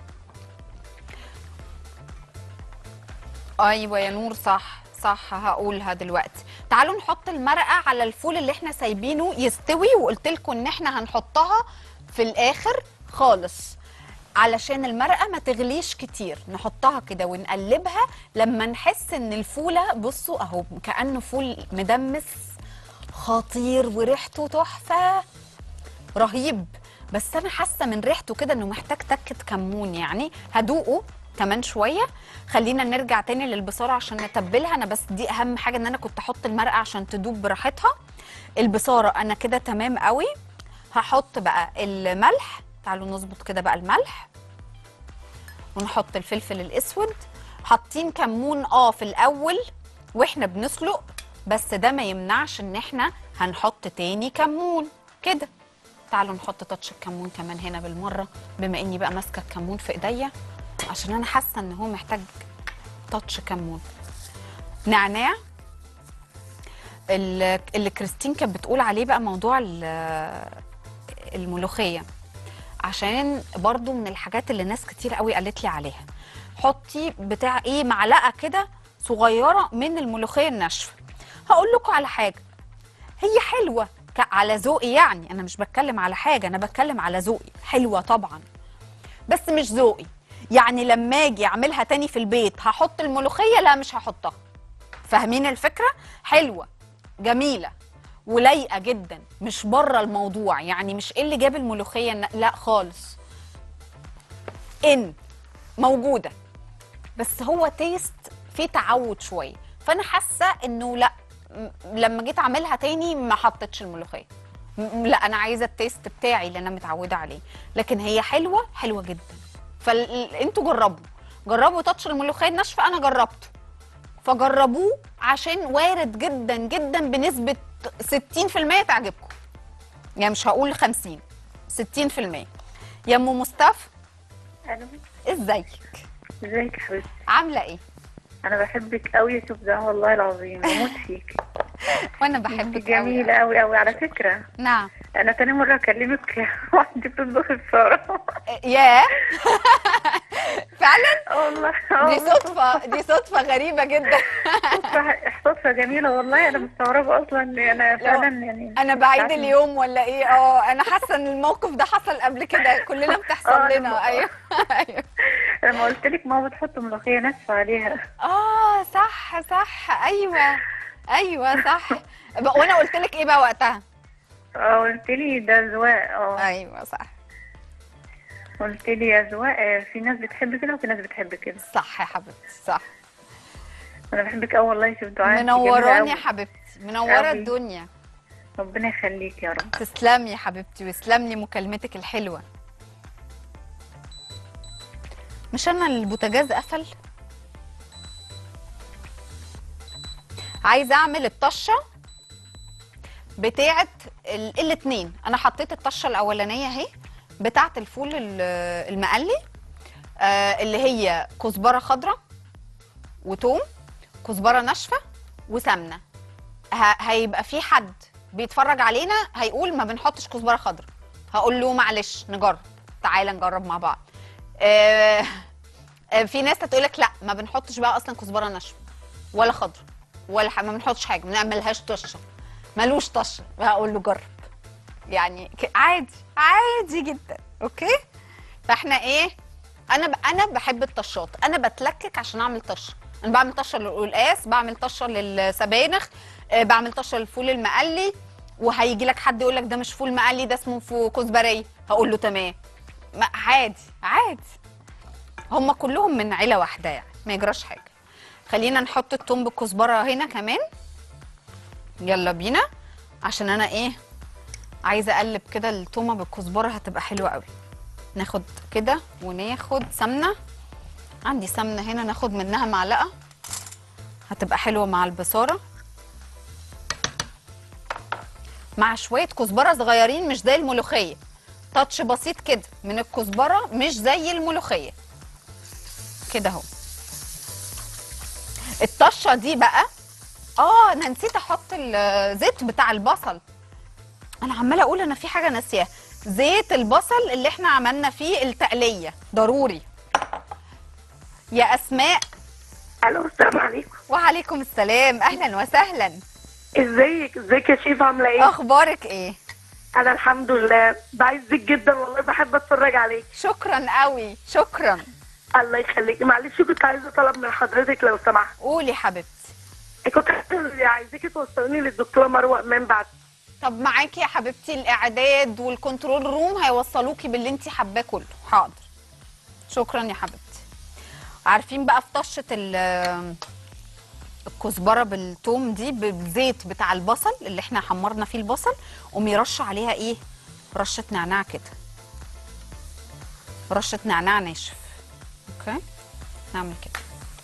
ايوه يا نور صح صح هقولها دلوقتي تعالوا نحط المرقه على الفول اللي احنا سايبينه يستوي وقلت لكم ان احنا هنحطها في الاخر خالص علشان المرقه ما تغليش كتير نحطها كده ونقلبها لما نحس ان الفوله بصوا اهو كانه فول مدمس خطير وريحته تحفه رهيب بس انا حاسه من ريحته كده انه محتاج تكه كمون يعني هدوقه كمان شويه خلينا نرجع تاني للبصاره عشان نتبلها انا بس دي اهم حاجه ان انا كنت احط المرقه عشان تدوب براحتها البصاره انا كده تمام قوي هحط بقى الملح تعالوا نظبط كده بقى الملح ونحط الفلفل الاسود حاطين كمون اه في الاول واحنا بنسلق بس ده ما يمنعش ان احنا هنحط تاني كمون كده تعالوا نحط تاتش الكمون كمان هنا بالمره بما اني بقى ماسكه الكمون في ايديا عشان انا حاسه ان هو محتاج تاتش كمون نعناع ال- اللي كريستين كانت بتقول عليه بقى موضوع ال- الملوخيه عشان برضو من الحاجات اللي ناس كتير قوي قالت لي عليها حطي بتاع ايه معلقه كده صغيره من الملوخيه الناشفه هقول لكم على حاجه هي حلوه ك- على ذوقي يعني انا مش بتكلم على حاجه انا بتكلم على ذوقي حلوه طبعا بس مش ذوقي يعني لما اجي اعملها تاني في البيت هحط الملوخيه لا مش هحطها فاهمين الفكره حلوه جميله ولايقه جدا مش بره الموضوع يعني مش ايه اللي جاب الملوخيه الن- لا خالص ان موجوده بس هو تيست فيه تعود شويه فانا حاسه انه لا م- لما جيت اعملها تاني ما حطيتش الملوخيه م- لا انا عايزه التيست بتاعي اللي انا متعوده عليه لكن هي حلوه حلوه جدا فانتوا جربوا جربوا تاتش الملوخيه الناشفه انا جربته فجربوه عشان وارد جدا جدا بنسبه 60% تعجبكم يعني مش هقول 50 60% يا ام مصطفى أنا ازيك ازيك يا حبيبتي عامله ايه أنا بحبك أوي يا سبحان والله العظيم بموت فيك وانا انت بحبك جميلة قوي أوي أوي على فكرة نعم أنا تاني مرة أكلمك وأنت بتطبخي بصارة ياه فعلا والله دي والله صدفه دي صدفه غريبه جدا صدفة- صدفة جميلة والله أنا مستغربة أصلا إن أنا فعلا يعني انا مش بعيد عارفة. اليوم ولا ايه اه انا حاسه ان الموقف ده حصل قبل كده كلنا بتحصل آه، لنا لما- ايوه ايوه لما قلت لك ماما بتحط ملوخية ناشفة عليها اه صح صح ايوه ايوه صح بقى- وانا قلت لك ايه بقى وقتها اه قلت لي ده أذواق اه ايوه صح قلت لي أذواق آه، في ناس بتحب كده وفي ناس بتحب كده صح يا حبيبتي صح أنا بحبك أوي والله شوف دعاء منوراني يا حبيبتي منوره أوي. الدنيا ربنا يخليك يا رب تسلمي يا حبيبتي ويسلم لي مكالمتك الحلوه مش انا البوتاجاز قفل عايزه اعمل الطشه بتاعه ال- الاتنين انا حطيت الطشه الاولانيه اهي بتاعه الفول ال- المقلي آه اللي هي كزبره خضراء وتوم كزبره ناشفه وسمنه ه- هيبقى في حد بيتفرج علينا هيقول ما بنحطش كزبره خضراء هقول له معلش نجرب تعالى نجرب مع بعض آه آه، في ناس هتقول لك لا ما بنحطش بقى اصلا كزبره ناشفه ولا خضراء ولا حاجة ما بنحطش حاجه ما بنعملهاش طشه ملوش طشه هقول له جرب يعني ك- عادي عادي جدا اوكي فاحنا ايه انا ب... انا بحب الطشات انا بتلكك عشان اعمل طشه انا بعمل طشه للقلقاس بعمل طشه للسبانخ آه، بعمل طشه للفول المقلي وهيجي لك حد يقول لك ده مش فول مقلي ده اسمه فو- كزبريه هقول له تمام ما عادي عادي هم كلهم من عيله واحده يعني ما يجراش حاجه خلينا نحط التوم بالكزبره هنا كمان يلا بينا عشان انا ايه عايزه اقلب كده التومه بالكزبره هتبقى حلوه قوي ناخد كده وناخد سمنه عندي سمنه هنا ناخد منها معلقه هتبقى حلوه مع البصاره مع شويه كزبره صغيرين مش زي الملوخيه تاتش بسيط كده من الكزبره مش زي الملوخيه كده اهو الطشه دي بقى اه انا نسيت احط الزيت بتاع البصل انا عماله اقول انا في حاجه ناسياها زيت البصل اللي احنا عملنا فيه التقليه ضروري يا اسماء الو السلام عليكم وعليكم السلام اهلا وسهلا ازيك ازيك يا شيف عامله ايه اخبارك ايه انا الحمد لله بعزك جدا والله بحب اتفرج عليك شكرا قوي شكرا الله يخليك معلش كنت عايزه طلب من حضرتك لو سمحت قولي حبيبتي كنت عايزاكي توصلوني للدكتوره مروه امام بعد طب معاكي يا حبيبتي الاعداد والكنترول روم هيوصلوكي باللي انت حباه كله حاضر شكرا يا حبيبتي عارفين بقى في طشه ال- الكزبره بالثوم دي بالزيت بتاع البصل اللي احنا حمرنا فيه البصل قومي رش عليها ايه رشه نعناع كده رشه نعناع ناشف اوكي نعمل كده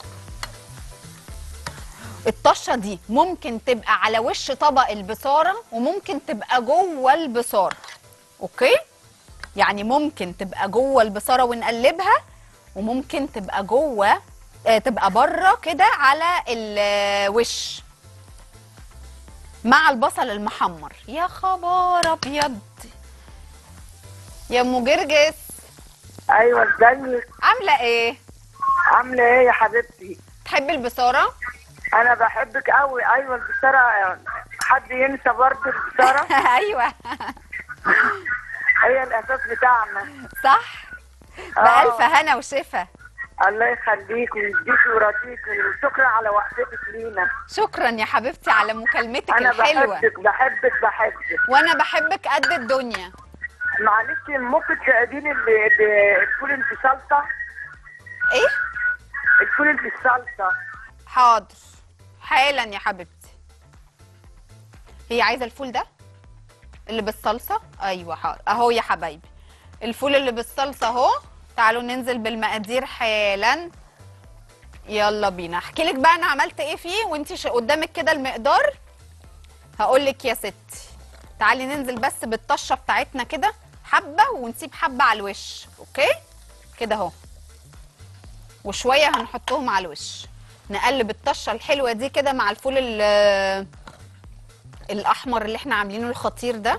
الطشه دي ممكن تبقى على وش طبق البصاره وممكن تبقى جوه البصاره اوكي يعني ممكن تبقى جوه البصاره ونقلبها وممكن تبقى جوه آه تبقى بره كده على الوش مع البصل المحمر يا خبر ابيض يا ام جرجس ايوه ازيك عامله ايه عامله ايه يا حبيبتي تحبي البصاره انا بحبك قوي ايوه البصاره حد ينسى برضه البصاره ايوه هي الاساس بتاعنا صح آه. بألف هنا وشفا الله يخليك ويديك ويرضيك وشكرا على وقفتك لينا شكرا يا حبيبتي على مكالمتك انا الحلوه بحبك بحبك بحبك وانا بحبك قد الدنيا معلش ممكن تقديني ال- ال- الفول اللي في صلصه ايه الفول اللي في الصلصه حاضر حالا يا حبيبتي هي عايزه الفول ده اللي بالصلصه ايوه حاضر اهو يا حبايبي الفول اللي بالصلصه اهو تعالوا ننزل بالمقادير حالا يلا بينا احكي لك بقى انا عملت ايه فيه وانت ش- قدامك كده المقدار هقول لك يا ستي تعالي ننزل بس بالطشه بتاعتنا كده حبه ونسيب حبه على الوش اوكي كده اهو وشويه هنحطهم على الوش نقلب الطشه الحلوه دي كده مع الفول ال- الاحمر اللي احنا عاملينه الخطير ده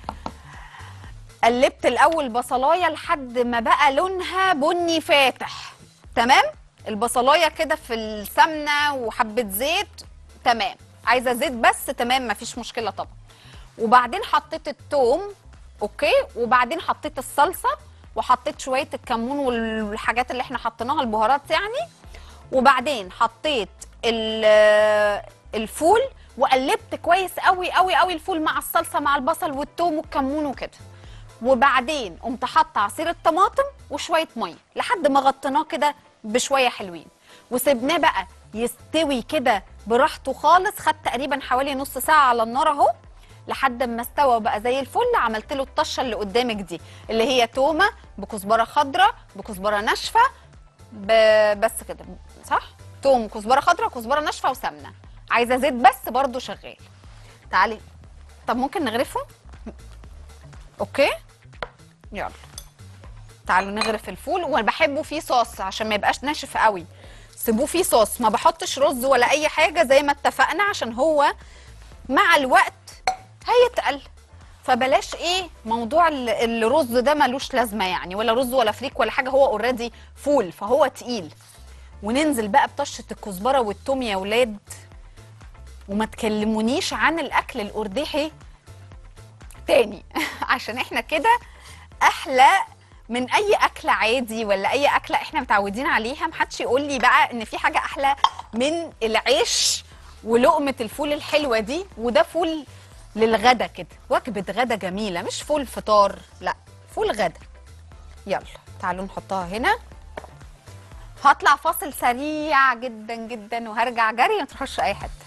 قلبت الاول بصلايه لحد ما بقى لونها بني فاتح تمام البصلايه كده في السمنه وحبه زيت تمام عايزه زيت بس تمام مفيش مشكله طبعا وبعدين حطيت التوم اوكي وبعدين حطيت الصلصه وحطيت شويه الكمون والحاجات اللي احنا حطيناها البهارات يعني وبعدين حطيت ال- الفول وقلبت كويس قوي قوي قوي الفول مع الصلصه مع البصل والثوم والكمون وكده وبعدين قمت حاطه عصير الطماطم وشويه ميه لحد ما غطيناه كده بشويه حلوين وسبناه بقى يستوي كده براحته خالص خد تقريبا حوالي نص ساعه على النار اهو لحد ما استوى بقى زي الفل عملت له الطشه اللي قدامك دي اللي هي تومه بكزبره خضراء بكزبره ناشفه ب- بس كده صح توم كزبره خضراء كزبره ناشفه وسمنه عايزه زيت بس برضو شغال تعالي طب ممكن نغرفه اوكي يلا تعالوا نغرف الفول وانا بحبه فيه صوص عشان ما يبقاش ناشف قوي سيبوه فيه صوص ما بحطش رز ولا اي حاجه زي ما اتفقنا عشان هو مع الوقت هيتقل فبلاش ايه موضوع ال- الرز ده ملوش لازمه يعني ولا رز ولا فريك ولا حاجه هو اوريدي فول فهو تقيل وننزل بقى بطشه الكزبره والثوم يا ولاد وما تكلمونيش عن الاكل الارداحي تاني عشان احنا كده احلى من اي اكله عادي ولا اي اكله احنا متعودين عليها محدش يقول لي بقى ان في حاجه احلى من العيش ولقمه الفول الحلوه دي وده فول للغدا كده وجبه غدا جميله مش فول فطار لا فول غدا يلا تعالوا نحطها هنا هطلع فاصل سريع جدا جدا وهرجع جري ما تروحوش اي حته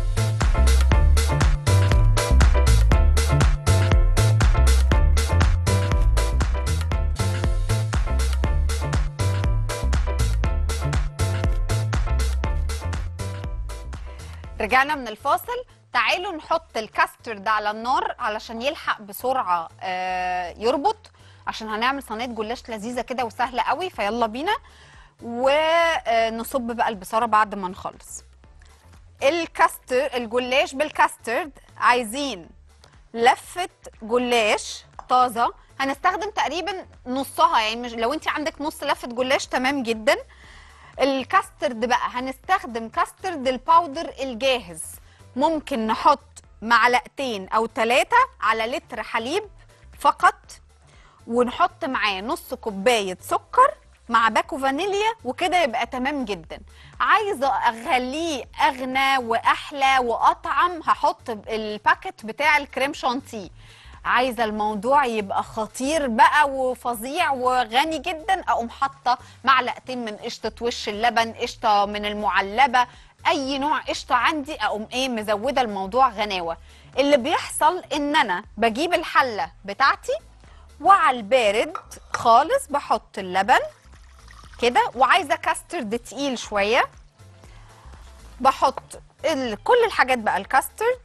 رجعنا من الفاصل تعالوا نحط الكاسترد على النار علشان يلحق بسرعه آه، يربط عشان هنعمل صينيه جلاش لذيذه كده وسهله قوي فيلا بينا ونصب بقى البصاره بعد ما نخلص الكاستر الجلاش بالكاسترد عايزين لفه جلاش طازه هنستخدم تقريبا نصها يعني مش لو انت عندك نص لفه جلاش تمام جدا الكاسترد بقى هنستخدم كاسترد الباودر الجاهز ممكن نحط معلقتين او ثلاثة على لتر حليب فقط ونحط معاه نص كوباية سكر مع باكو فانيليا وكده يبقى تمام جدا عايزة اخليه اغنى واحلى واطعم هحط الباكت بتاع الكريم شانتيه عايزه الموضوع يبقى خطير بقى وفظيع وغني جدا اقوم حاطه معلقتين من قشطه وش اللبن قشطه من المعلبه اي نوع قشطه عندي اقوم ايه مزوده الموضوع غناوه اللي بيحصل ان انا بجيب الحله بتاعتي وعلى البارد خالص بحط اللبن كده وعايزه كاسترد تقيل شويه بحط ال- كل الحاجات بقى الكاسترد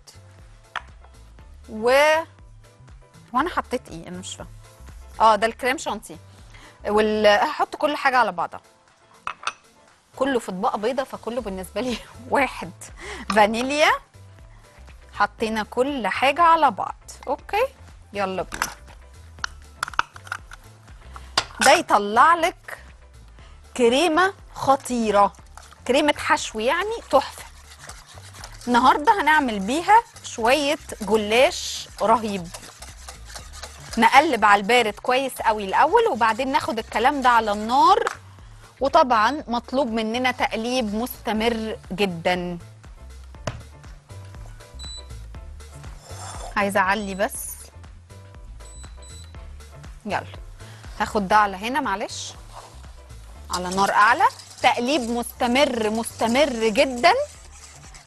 و وانا حطيت ايه انا مش فاهمه اه ده الكريم شانتيه وال هحط كل حاجه على بعضها كله في اطباق بيضه فكله بالنسبه لي واحد فانيليا حطينا كل حاجه على بعض اوكي يلا بينا ده يطلع لك كريمه خطيره كريمه حشو يعني تحفه النهارده هنعمل بيها شويه جلاش رهيب نقلب على البارد كويس قوي الاول وبعدين ناخد الكلام ده على النار وطبعا مطلوب مننا تقليب مستمر جدا عايزه اعلي بس يلا هاخد ده على هنا معلش على نار اعلى تقليب مستمر مستمر جدا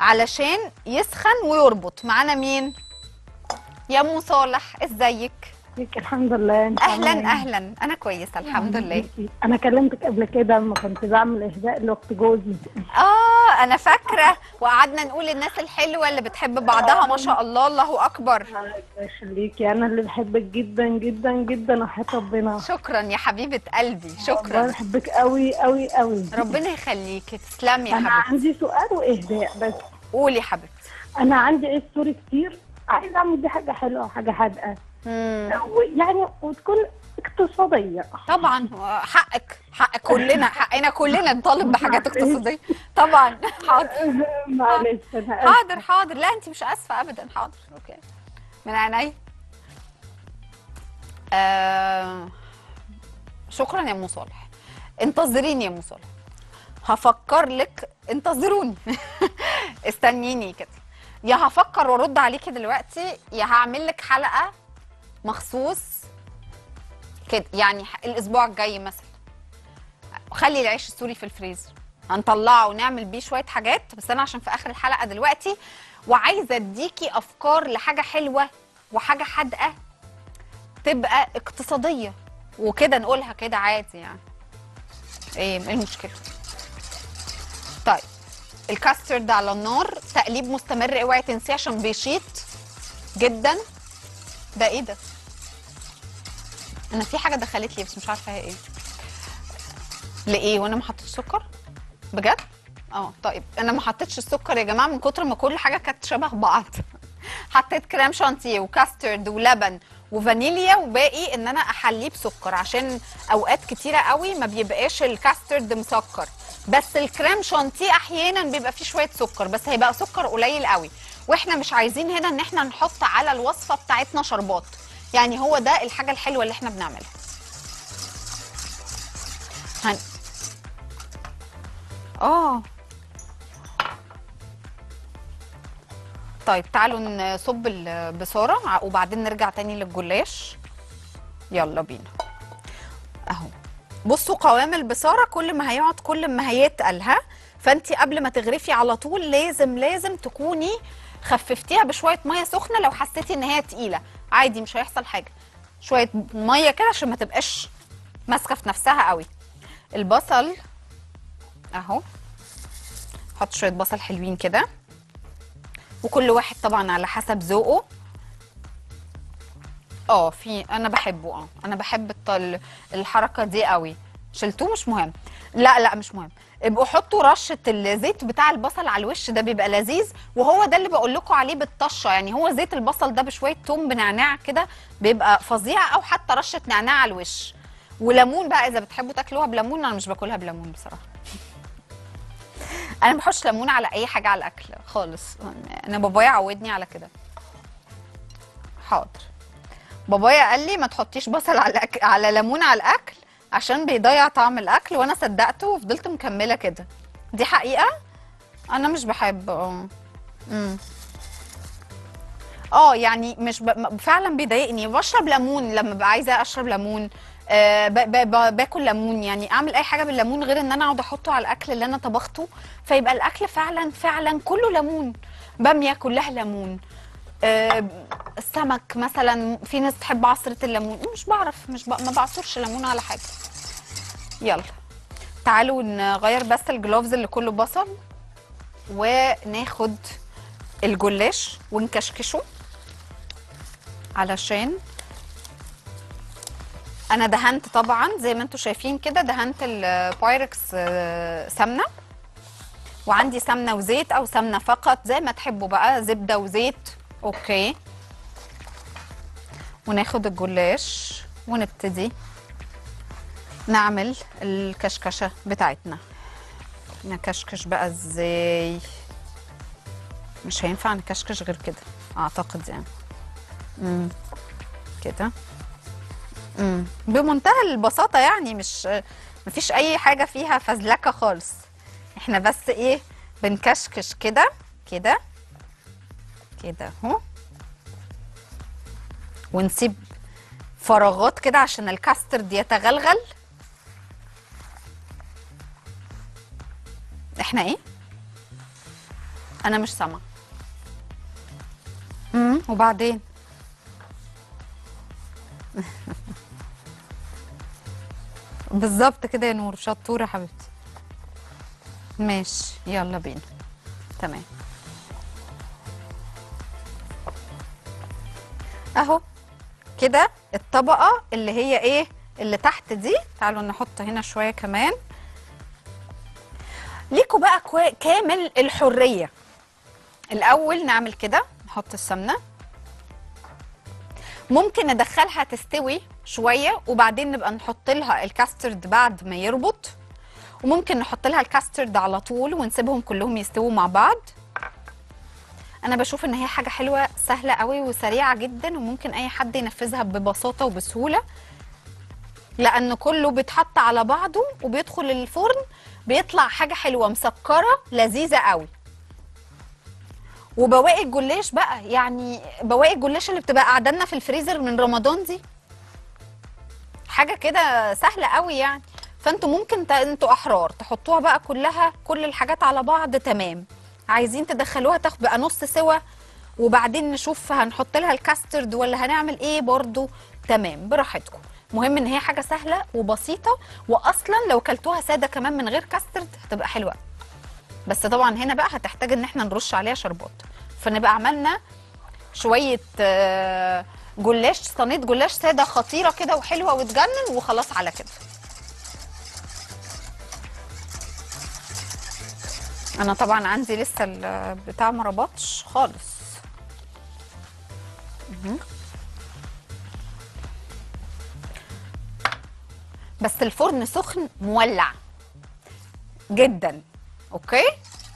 علشان يسخن ويربط معانا مين يا ام صالح ازيك فيك الحمد لله انت اهلا عاملة ايه؟ اهلا انا كويسه الحمد لله انا كلمتك قبل كده لما كنت بعمل اهداء لاخت جوزي اه انا فاكره وقعدنا نقول الناس الحلوه اللي بتحب بعضها ما شاء الله الله اكبر الله يخليكي انا اللي بحبك جدا جدا جدا وحياة ربنا شكرا يا حبيبه قلبي والله شكرا بحبك قوي قوي قوي ربنا يخليكي تسلمي يا انا حبيبتي عندي سؤال واهداء بس قولي يا حبيبتي انا عندي عيش سوري كتير عايزه اعمل بيه حاجه حلوه وحاجه حادقه مم. يعني وتكون اقتصاديه طبعا حقك حق كلنا حقنا كلنا نطالب بحاجات اقتصاديه طبعا حاضر معلش انا آسفة. حاضر حاضر لا انت مش اسفه ابدا حاضر اوكي من عيني آه شكرا يا ام صالح انتظريني يا ام صالح هفكر لك انتظروني استنيني كده يا هفكر وارد عليكي دلوقتي يا هعمل لك حلقه مخصوص كده يعني ح- الاسبوع الجاي مثلا خلي العيش السوري في الفريزر هنطلعه ونعمل بيه شويه حاجات بس انا عشان في اخر الحلقه دلوقتي وعايزه اديكي افكار لحاجه حلوه وحاجه حادقه تبقى اقتصاديه وكده نقولها كده عادي يعني ايه ايه المشكله طيب الكاسترد على النار تقليب مستمر اوعي تنسيه عشان بيشيط جدا ده ايه ده انا في حاجه دخلت لي بس مش عارفه هي ايه لايه وانا ما حطيتش سكر بجد اه طيب انا ما حطيتش السكر يا جماعه من كتر ما كل حاجه كانت شبه بعض حطيت كريم شانتيه وكاسترد ولبن وفانيليا وباقي ان انا احليه بسكر عشان اوقات كتيره قوي ما بيبقاش الكاسترد مسكر بس الكريم شانتيه احيانا بيبقى فيه شويه سكر بس هيبقى سكر قليل قوي واحنا مش عايزين هنا ان احنا نحط على الوصفه بتاعتنا شربات يعني هو ده الحاجه الحلوه اللي احنا بنعملها هن... اه طيب تعالوا نصب البصاره ع- وبعدين نرجع تاني للجلاش يلا بينا اهو بصوا قوام البصاره كل ما هيقعد كل ما هيتقل ها فانت قبل ما تغرفي على طول لازم لازم تكوني خففتيها بشويه ميه سخنه لو حسيتي ان هي تقيله عادي مش هيحصل حاجه شويه ميه كده عشان ما تبقاش ماسكه في نفسها قوي البصل اهو حط شويه بصل حلوين كده وكل واحد طبعا على حسب ذوقه اه في انا بحبه اه انا بحب الط- الحركه دي قوي شلتوه مش مهم لا لا مش مهم ابقوا حطوا رشه الزيت بتاع البصل على الوش ده بيبقى لذيذ وهو ده اللي بقول لكم عليه بالطشه يعني هو زيت البصل ده بشويه توم بنعناع كده بيبقى فظيع او حتى رشه نعناع على الوش وليمون بقى اذا بتحبوا تاكلوها بليمون انا مش باكلها بليمون بصراحه انا ما بحطش ليمون على اي حاجه على الاكل خالص انا بابايا عودني على كده حاضر بابايا قال لي ما تحطيش بصل على الأكل على ليمون على الاكل عشان بيضيع طعم الاكل وانا صدقته وفضلت مكمله كده دي حقيقه انا مش بحب اه امم اه يعني مش ب... م- فعلا بيضايقني بشرب ليمون لما ببقى عايزه اشرب ليمون آه ب... ب... ب... باكل ليمون يعني اعمل اي حاجه بالليمون غير ان انا اقعد احطه على الاكل اللي انا طبخته فيبقى الاكل فعلا فعلا كله ليمون باميه كلها ليمون آه السمك مثلا في ناس تحب عصره الليمون مش بعرف مش ب... ما بعصرش ليمون على حاجه يلا تعالوا نغير بس الجلوفز اللي كله بصل وناخد الجلاش ونكشكشه علشان انا دهنت طبعا زي ما انتم شايفين كده دهنت البايركس آه، سمنه وعندي سمنه وزيت او سمنه فقط زي ما تحبوا بقى زبده وزيت اوكي وناخد الجلاش ونبتدي نعمل الكشكشه بتاعتنا نكشكش بقى ازاي مش هينفع نكشكش غير كده اعتقد يعني امم كده امم بمنتهى البساطه يعني مش مفيش اي حاجه فيها فزلكه خالص احنا بس ايه بنكشكش كده كده كده اهو ونسيب فراغات كده عشان الكاسترد يتغلغل احنا ايه انا مش سامعه امم وبعدين بالظبط كده يا نور شطوره يا حبيبتي ماشي يلا بينا تمام اهو كده الطبقه اللي هي ايه اللي تحت دي تعالوا نحط هنا شويه كمان ليكوا بقى كوا- كامل الحريه الاول نعمل كده نحط السمنه ممكن ندخلها تستوي شويه وبعدين نبقى نحط لها الكاسترد بعد ما يربط وممكن نحط لها الكاسترد على طول ونسيبهم كلهم يستووا مع بعض انا بشوف ان هي حاجه حلوه سهله قوي وسريعه جدا وممكن اي حد ينفذها ببساطه وبسهوله لان كله بيتحط على بعضه وبيدخل الفرن بيطلع حاجه حلوه مسكره لذيذه قوي وبواقي الجلاش بقى يعني بواقي الجلاش اللي بتبقى قاعده لنا في الفريزر من رمضان دي حاجه كده سهله قوي يعني فانتوا ممكن ت... انتوا احرار تحطوها بقى كلها كل الحاجات على بعض تمام عايزين تدخلوها تاخد بقى نص سوا وبعدين نشوف هنحط لها الكاسترد ولا هنعمل ايه برضو تمام براحتكم مهم ان هي حاجه سهله وبسيطه واصلا لو كلتوها ساده كمان من غير كاسترد هتبقى حلوه بس طبعا هنا بقى هتحتاج ان احنا نرش عليها شربات فنبقى عملنا شويه آه، جلاش صينيه جلاش ساده خطيره كده وحلوه وتجنن وخلاص على كده انا طبعا عندي لسه البتاع ما ربطش خالص مهم. بس الفرن سخن مولع جدا اوكي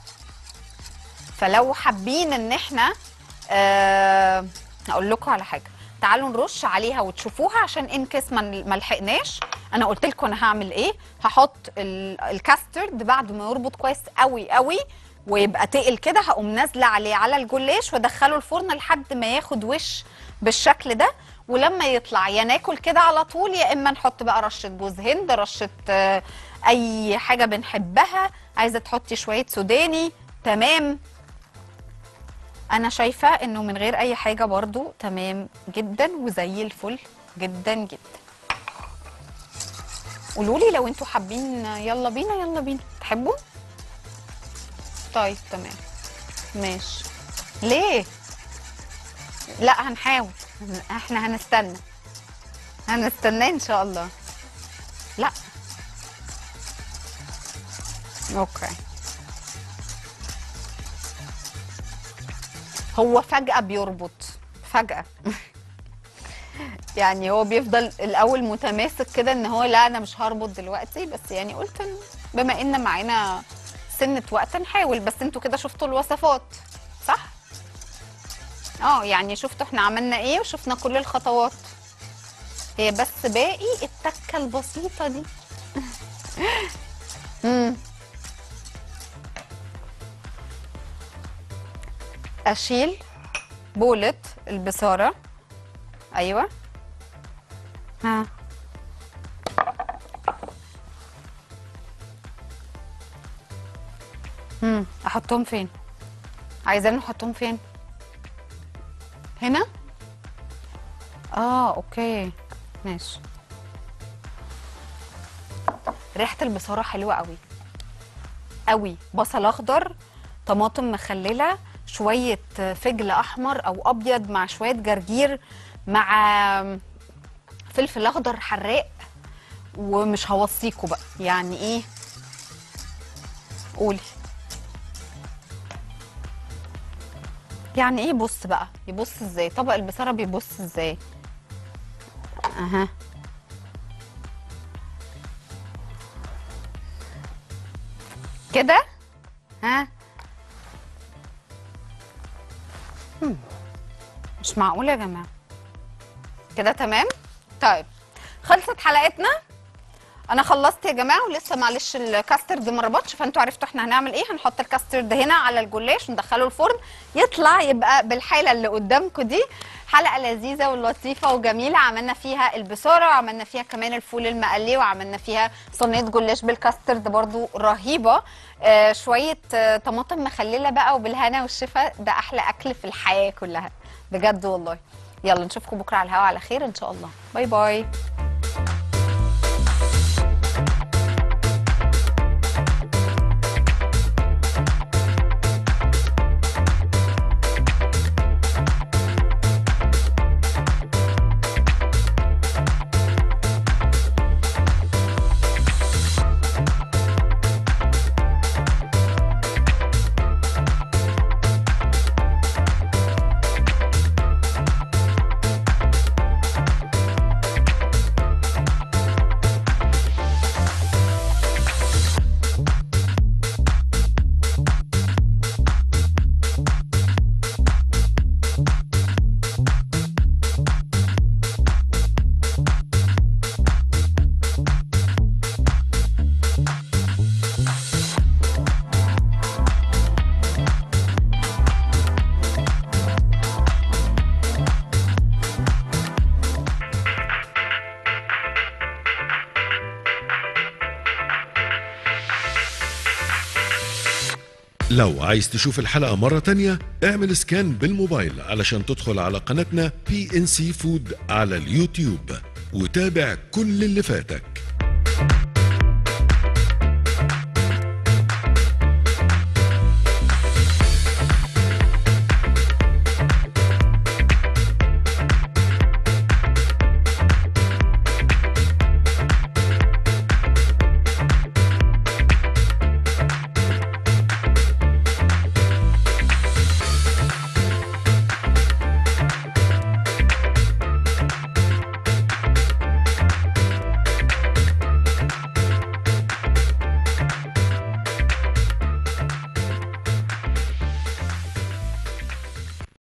فلو حابين ان احنا آه اقول لكم على حاجه تعالوا نرش عليها وتشوفوها عشان ان كيس ما ما لحقناش انا قلت لكم انا هعمل ايه هحط ال- الكاسترد بعد ما يربط كويس قوي قوي ويبقى تقل كده هقوم نازله عليه على الجلاش وادخله الفرن لحد ما ياخد وش بالشكل ده ولما يطلع يا ناكل كده على طول يا اما نحط بقى رشه جوز هند رشه آه، اي حاجه بنحبها عايزه تحطي شويه سوداني تمام انا شايفه انه من غير اي حاجه برضو تمام جدا وزي الفل جدا جدا قولوا لي لو انتوا حابين يلا بينا يلا بينا تحبوا طيب تمام ماشي ليه لا هنحاول احنا هنستنى هنستناه ان شاء الله لا اوكي هو فجأة بيربط فجأة يعني هو بيفضل الأول متماسك كده إن هو لا أنا مش هربط دلوقتي بس يعني قلت إن بما إن معانا سنة وقت نحاول بس انتوا كده شفتوا الوصفات صح؟ اه يعني شفتوا احنا عملنا ايه وشفنا كل الخطوات هي بس باقي التكة البسيطة دي مم. اشيل بولة البصارة ايوه ها امم احطهم فين عايزين نحطهم فين هنا اه اوكي ماشي ريحه البصاره حلوه قوي قوي بصل اخضر طماطم مخلله شويه فجل احمر او ابيض مع شويه جرجير مع فلفل اخضر حراق ومش هوصيكوا بقى يعني ايه قولي يعني ايه بص بقى يبص ازاي طبق البصاره بيبص ازاي اها كده ها هم. مش معقول يا جماعه كده تمام طيب خلصت حلقتنا انا خلصت يا جماعه ولسه معلش الكاسترد ما ربطش فانتوا عرفتوا احنا هنعمل ايه هنحط الكاسترد هنا على الجلاش وندخله الفرن يطلع يبقى بالحاله اللي قدامكم دي حلقه لذيذه ولطيفه وجميله عملنا فيها البصاره وعملنا فيها كمان الفول المقلي وعملنا فيها صينيه جلاش بالكاسترد برضو رهيبه آه شويه آه طماطم مخلله بقى وبالهنا والشفا ده احلى اكل في الحياه كلها بجد والله يلا نشوفكم بكره على الهوا على خير ان شاء الله باي باي لو عايز تشوف الحلقة مرة تانية اعمل سكان بالموبايل علشان تدخل على قناتنا بي ان سي فود على اليوتيوب وتابع كل اللي فاتك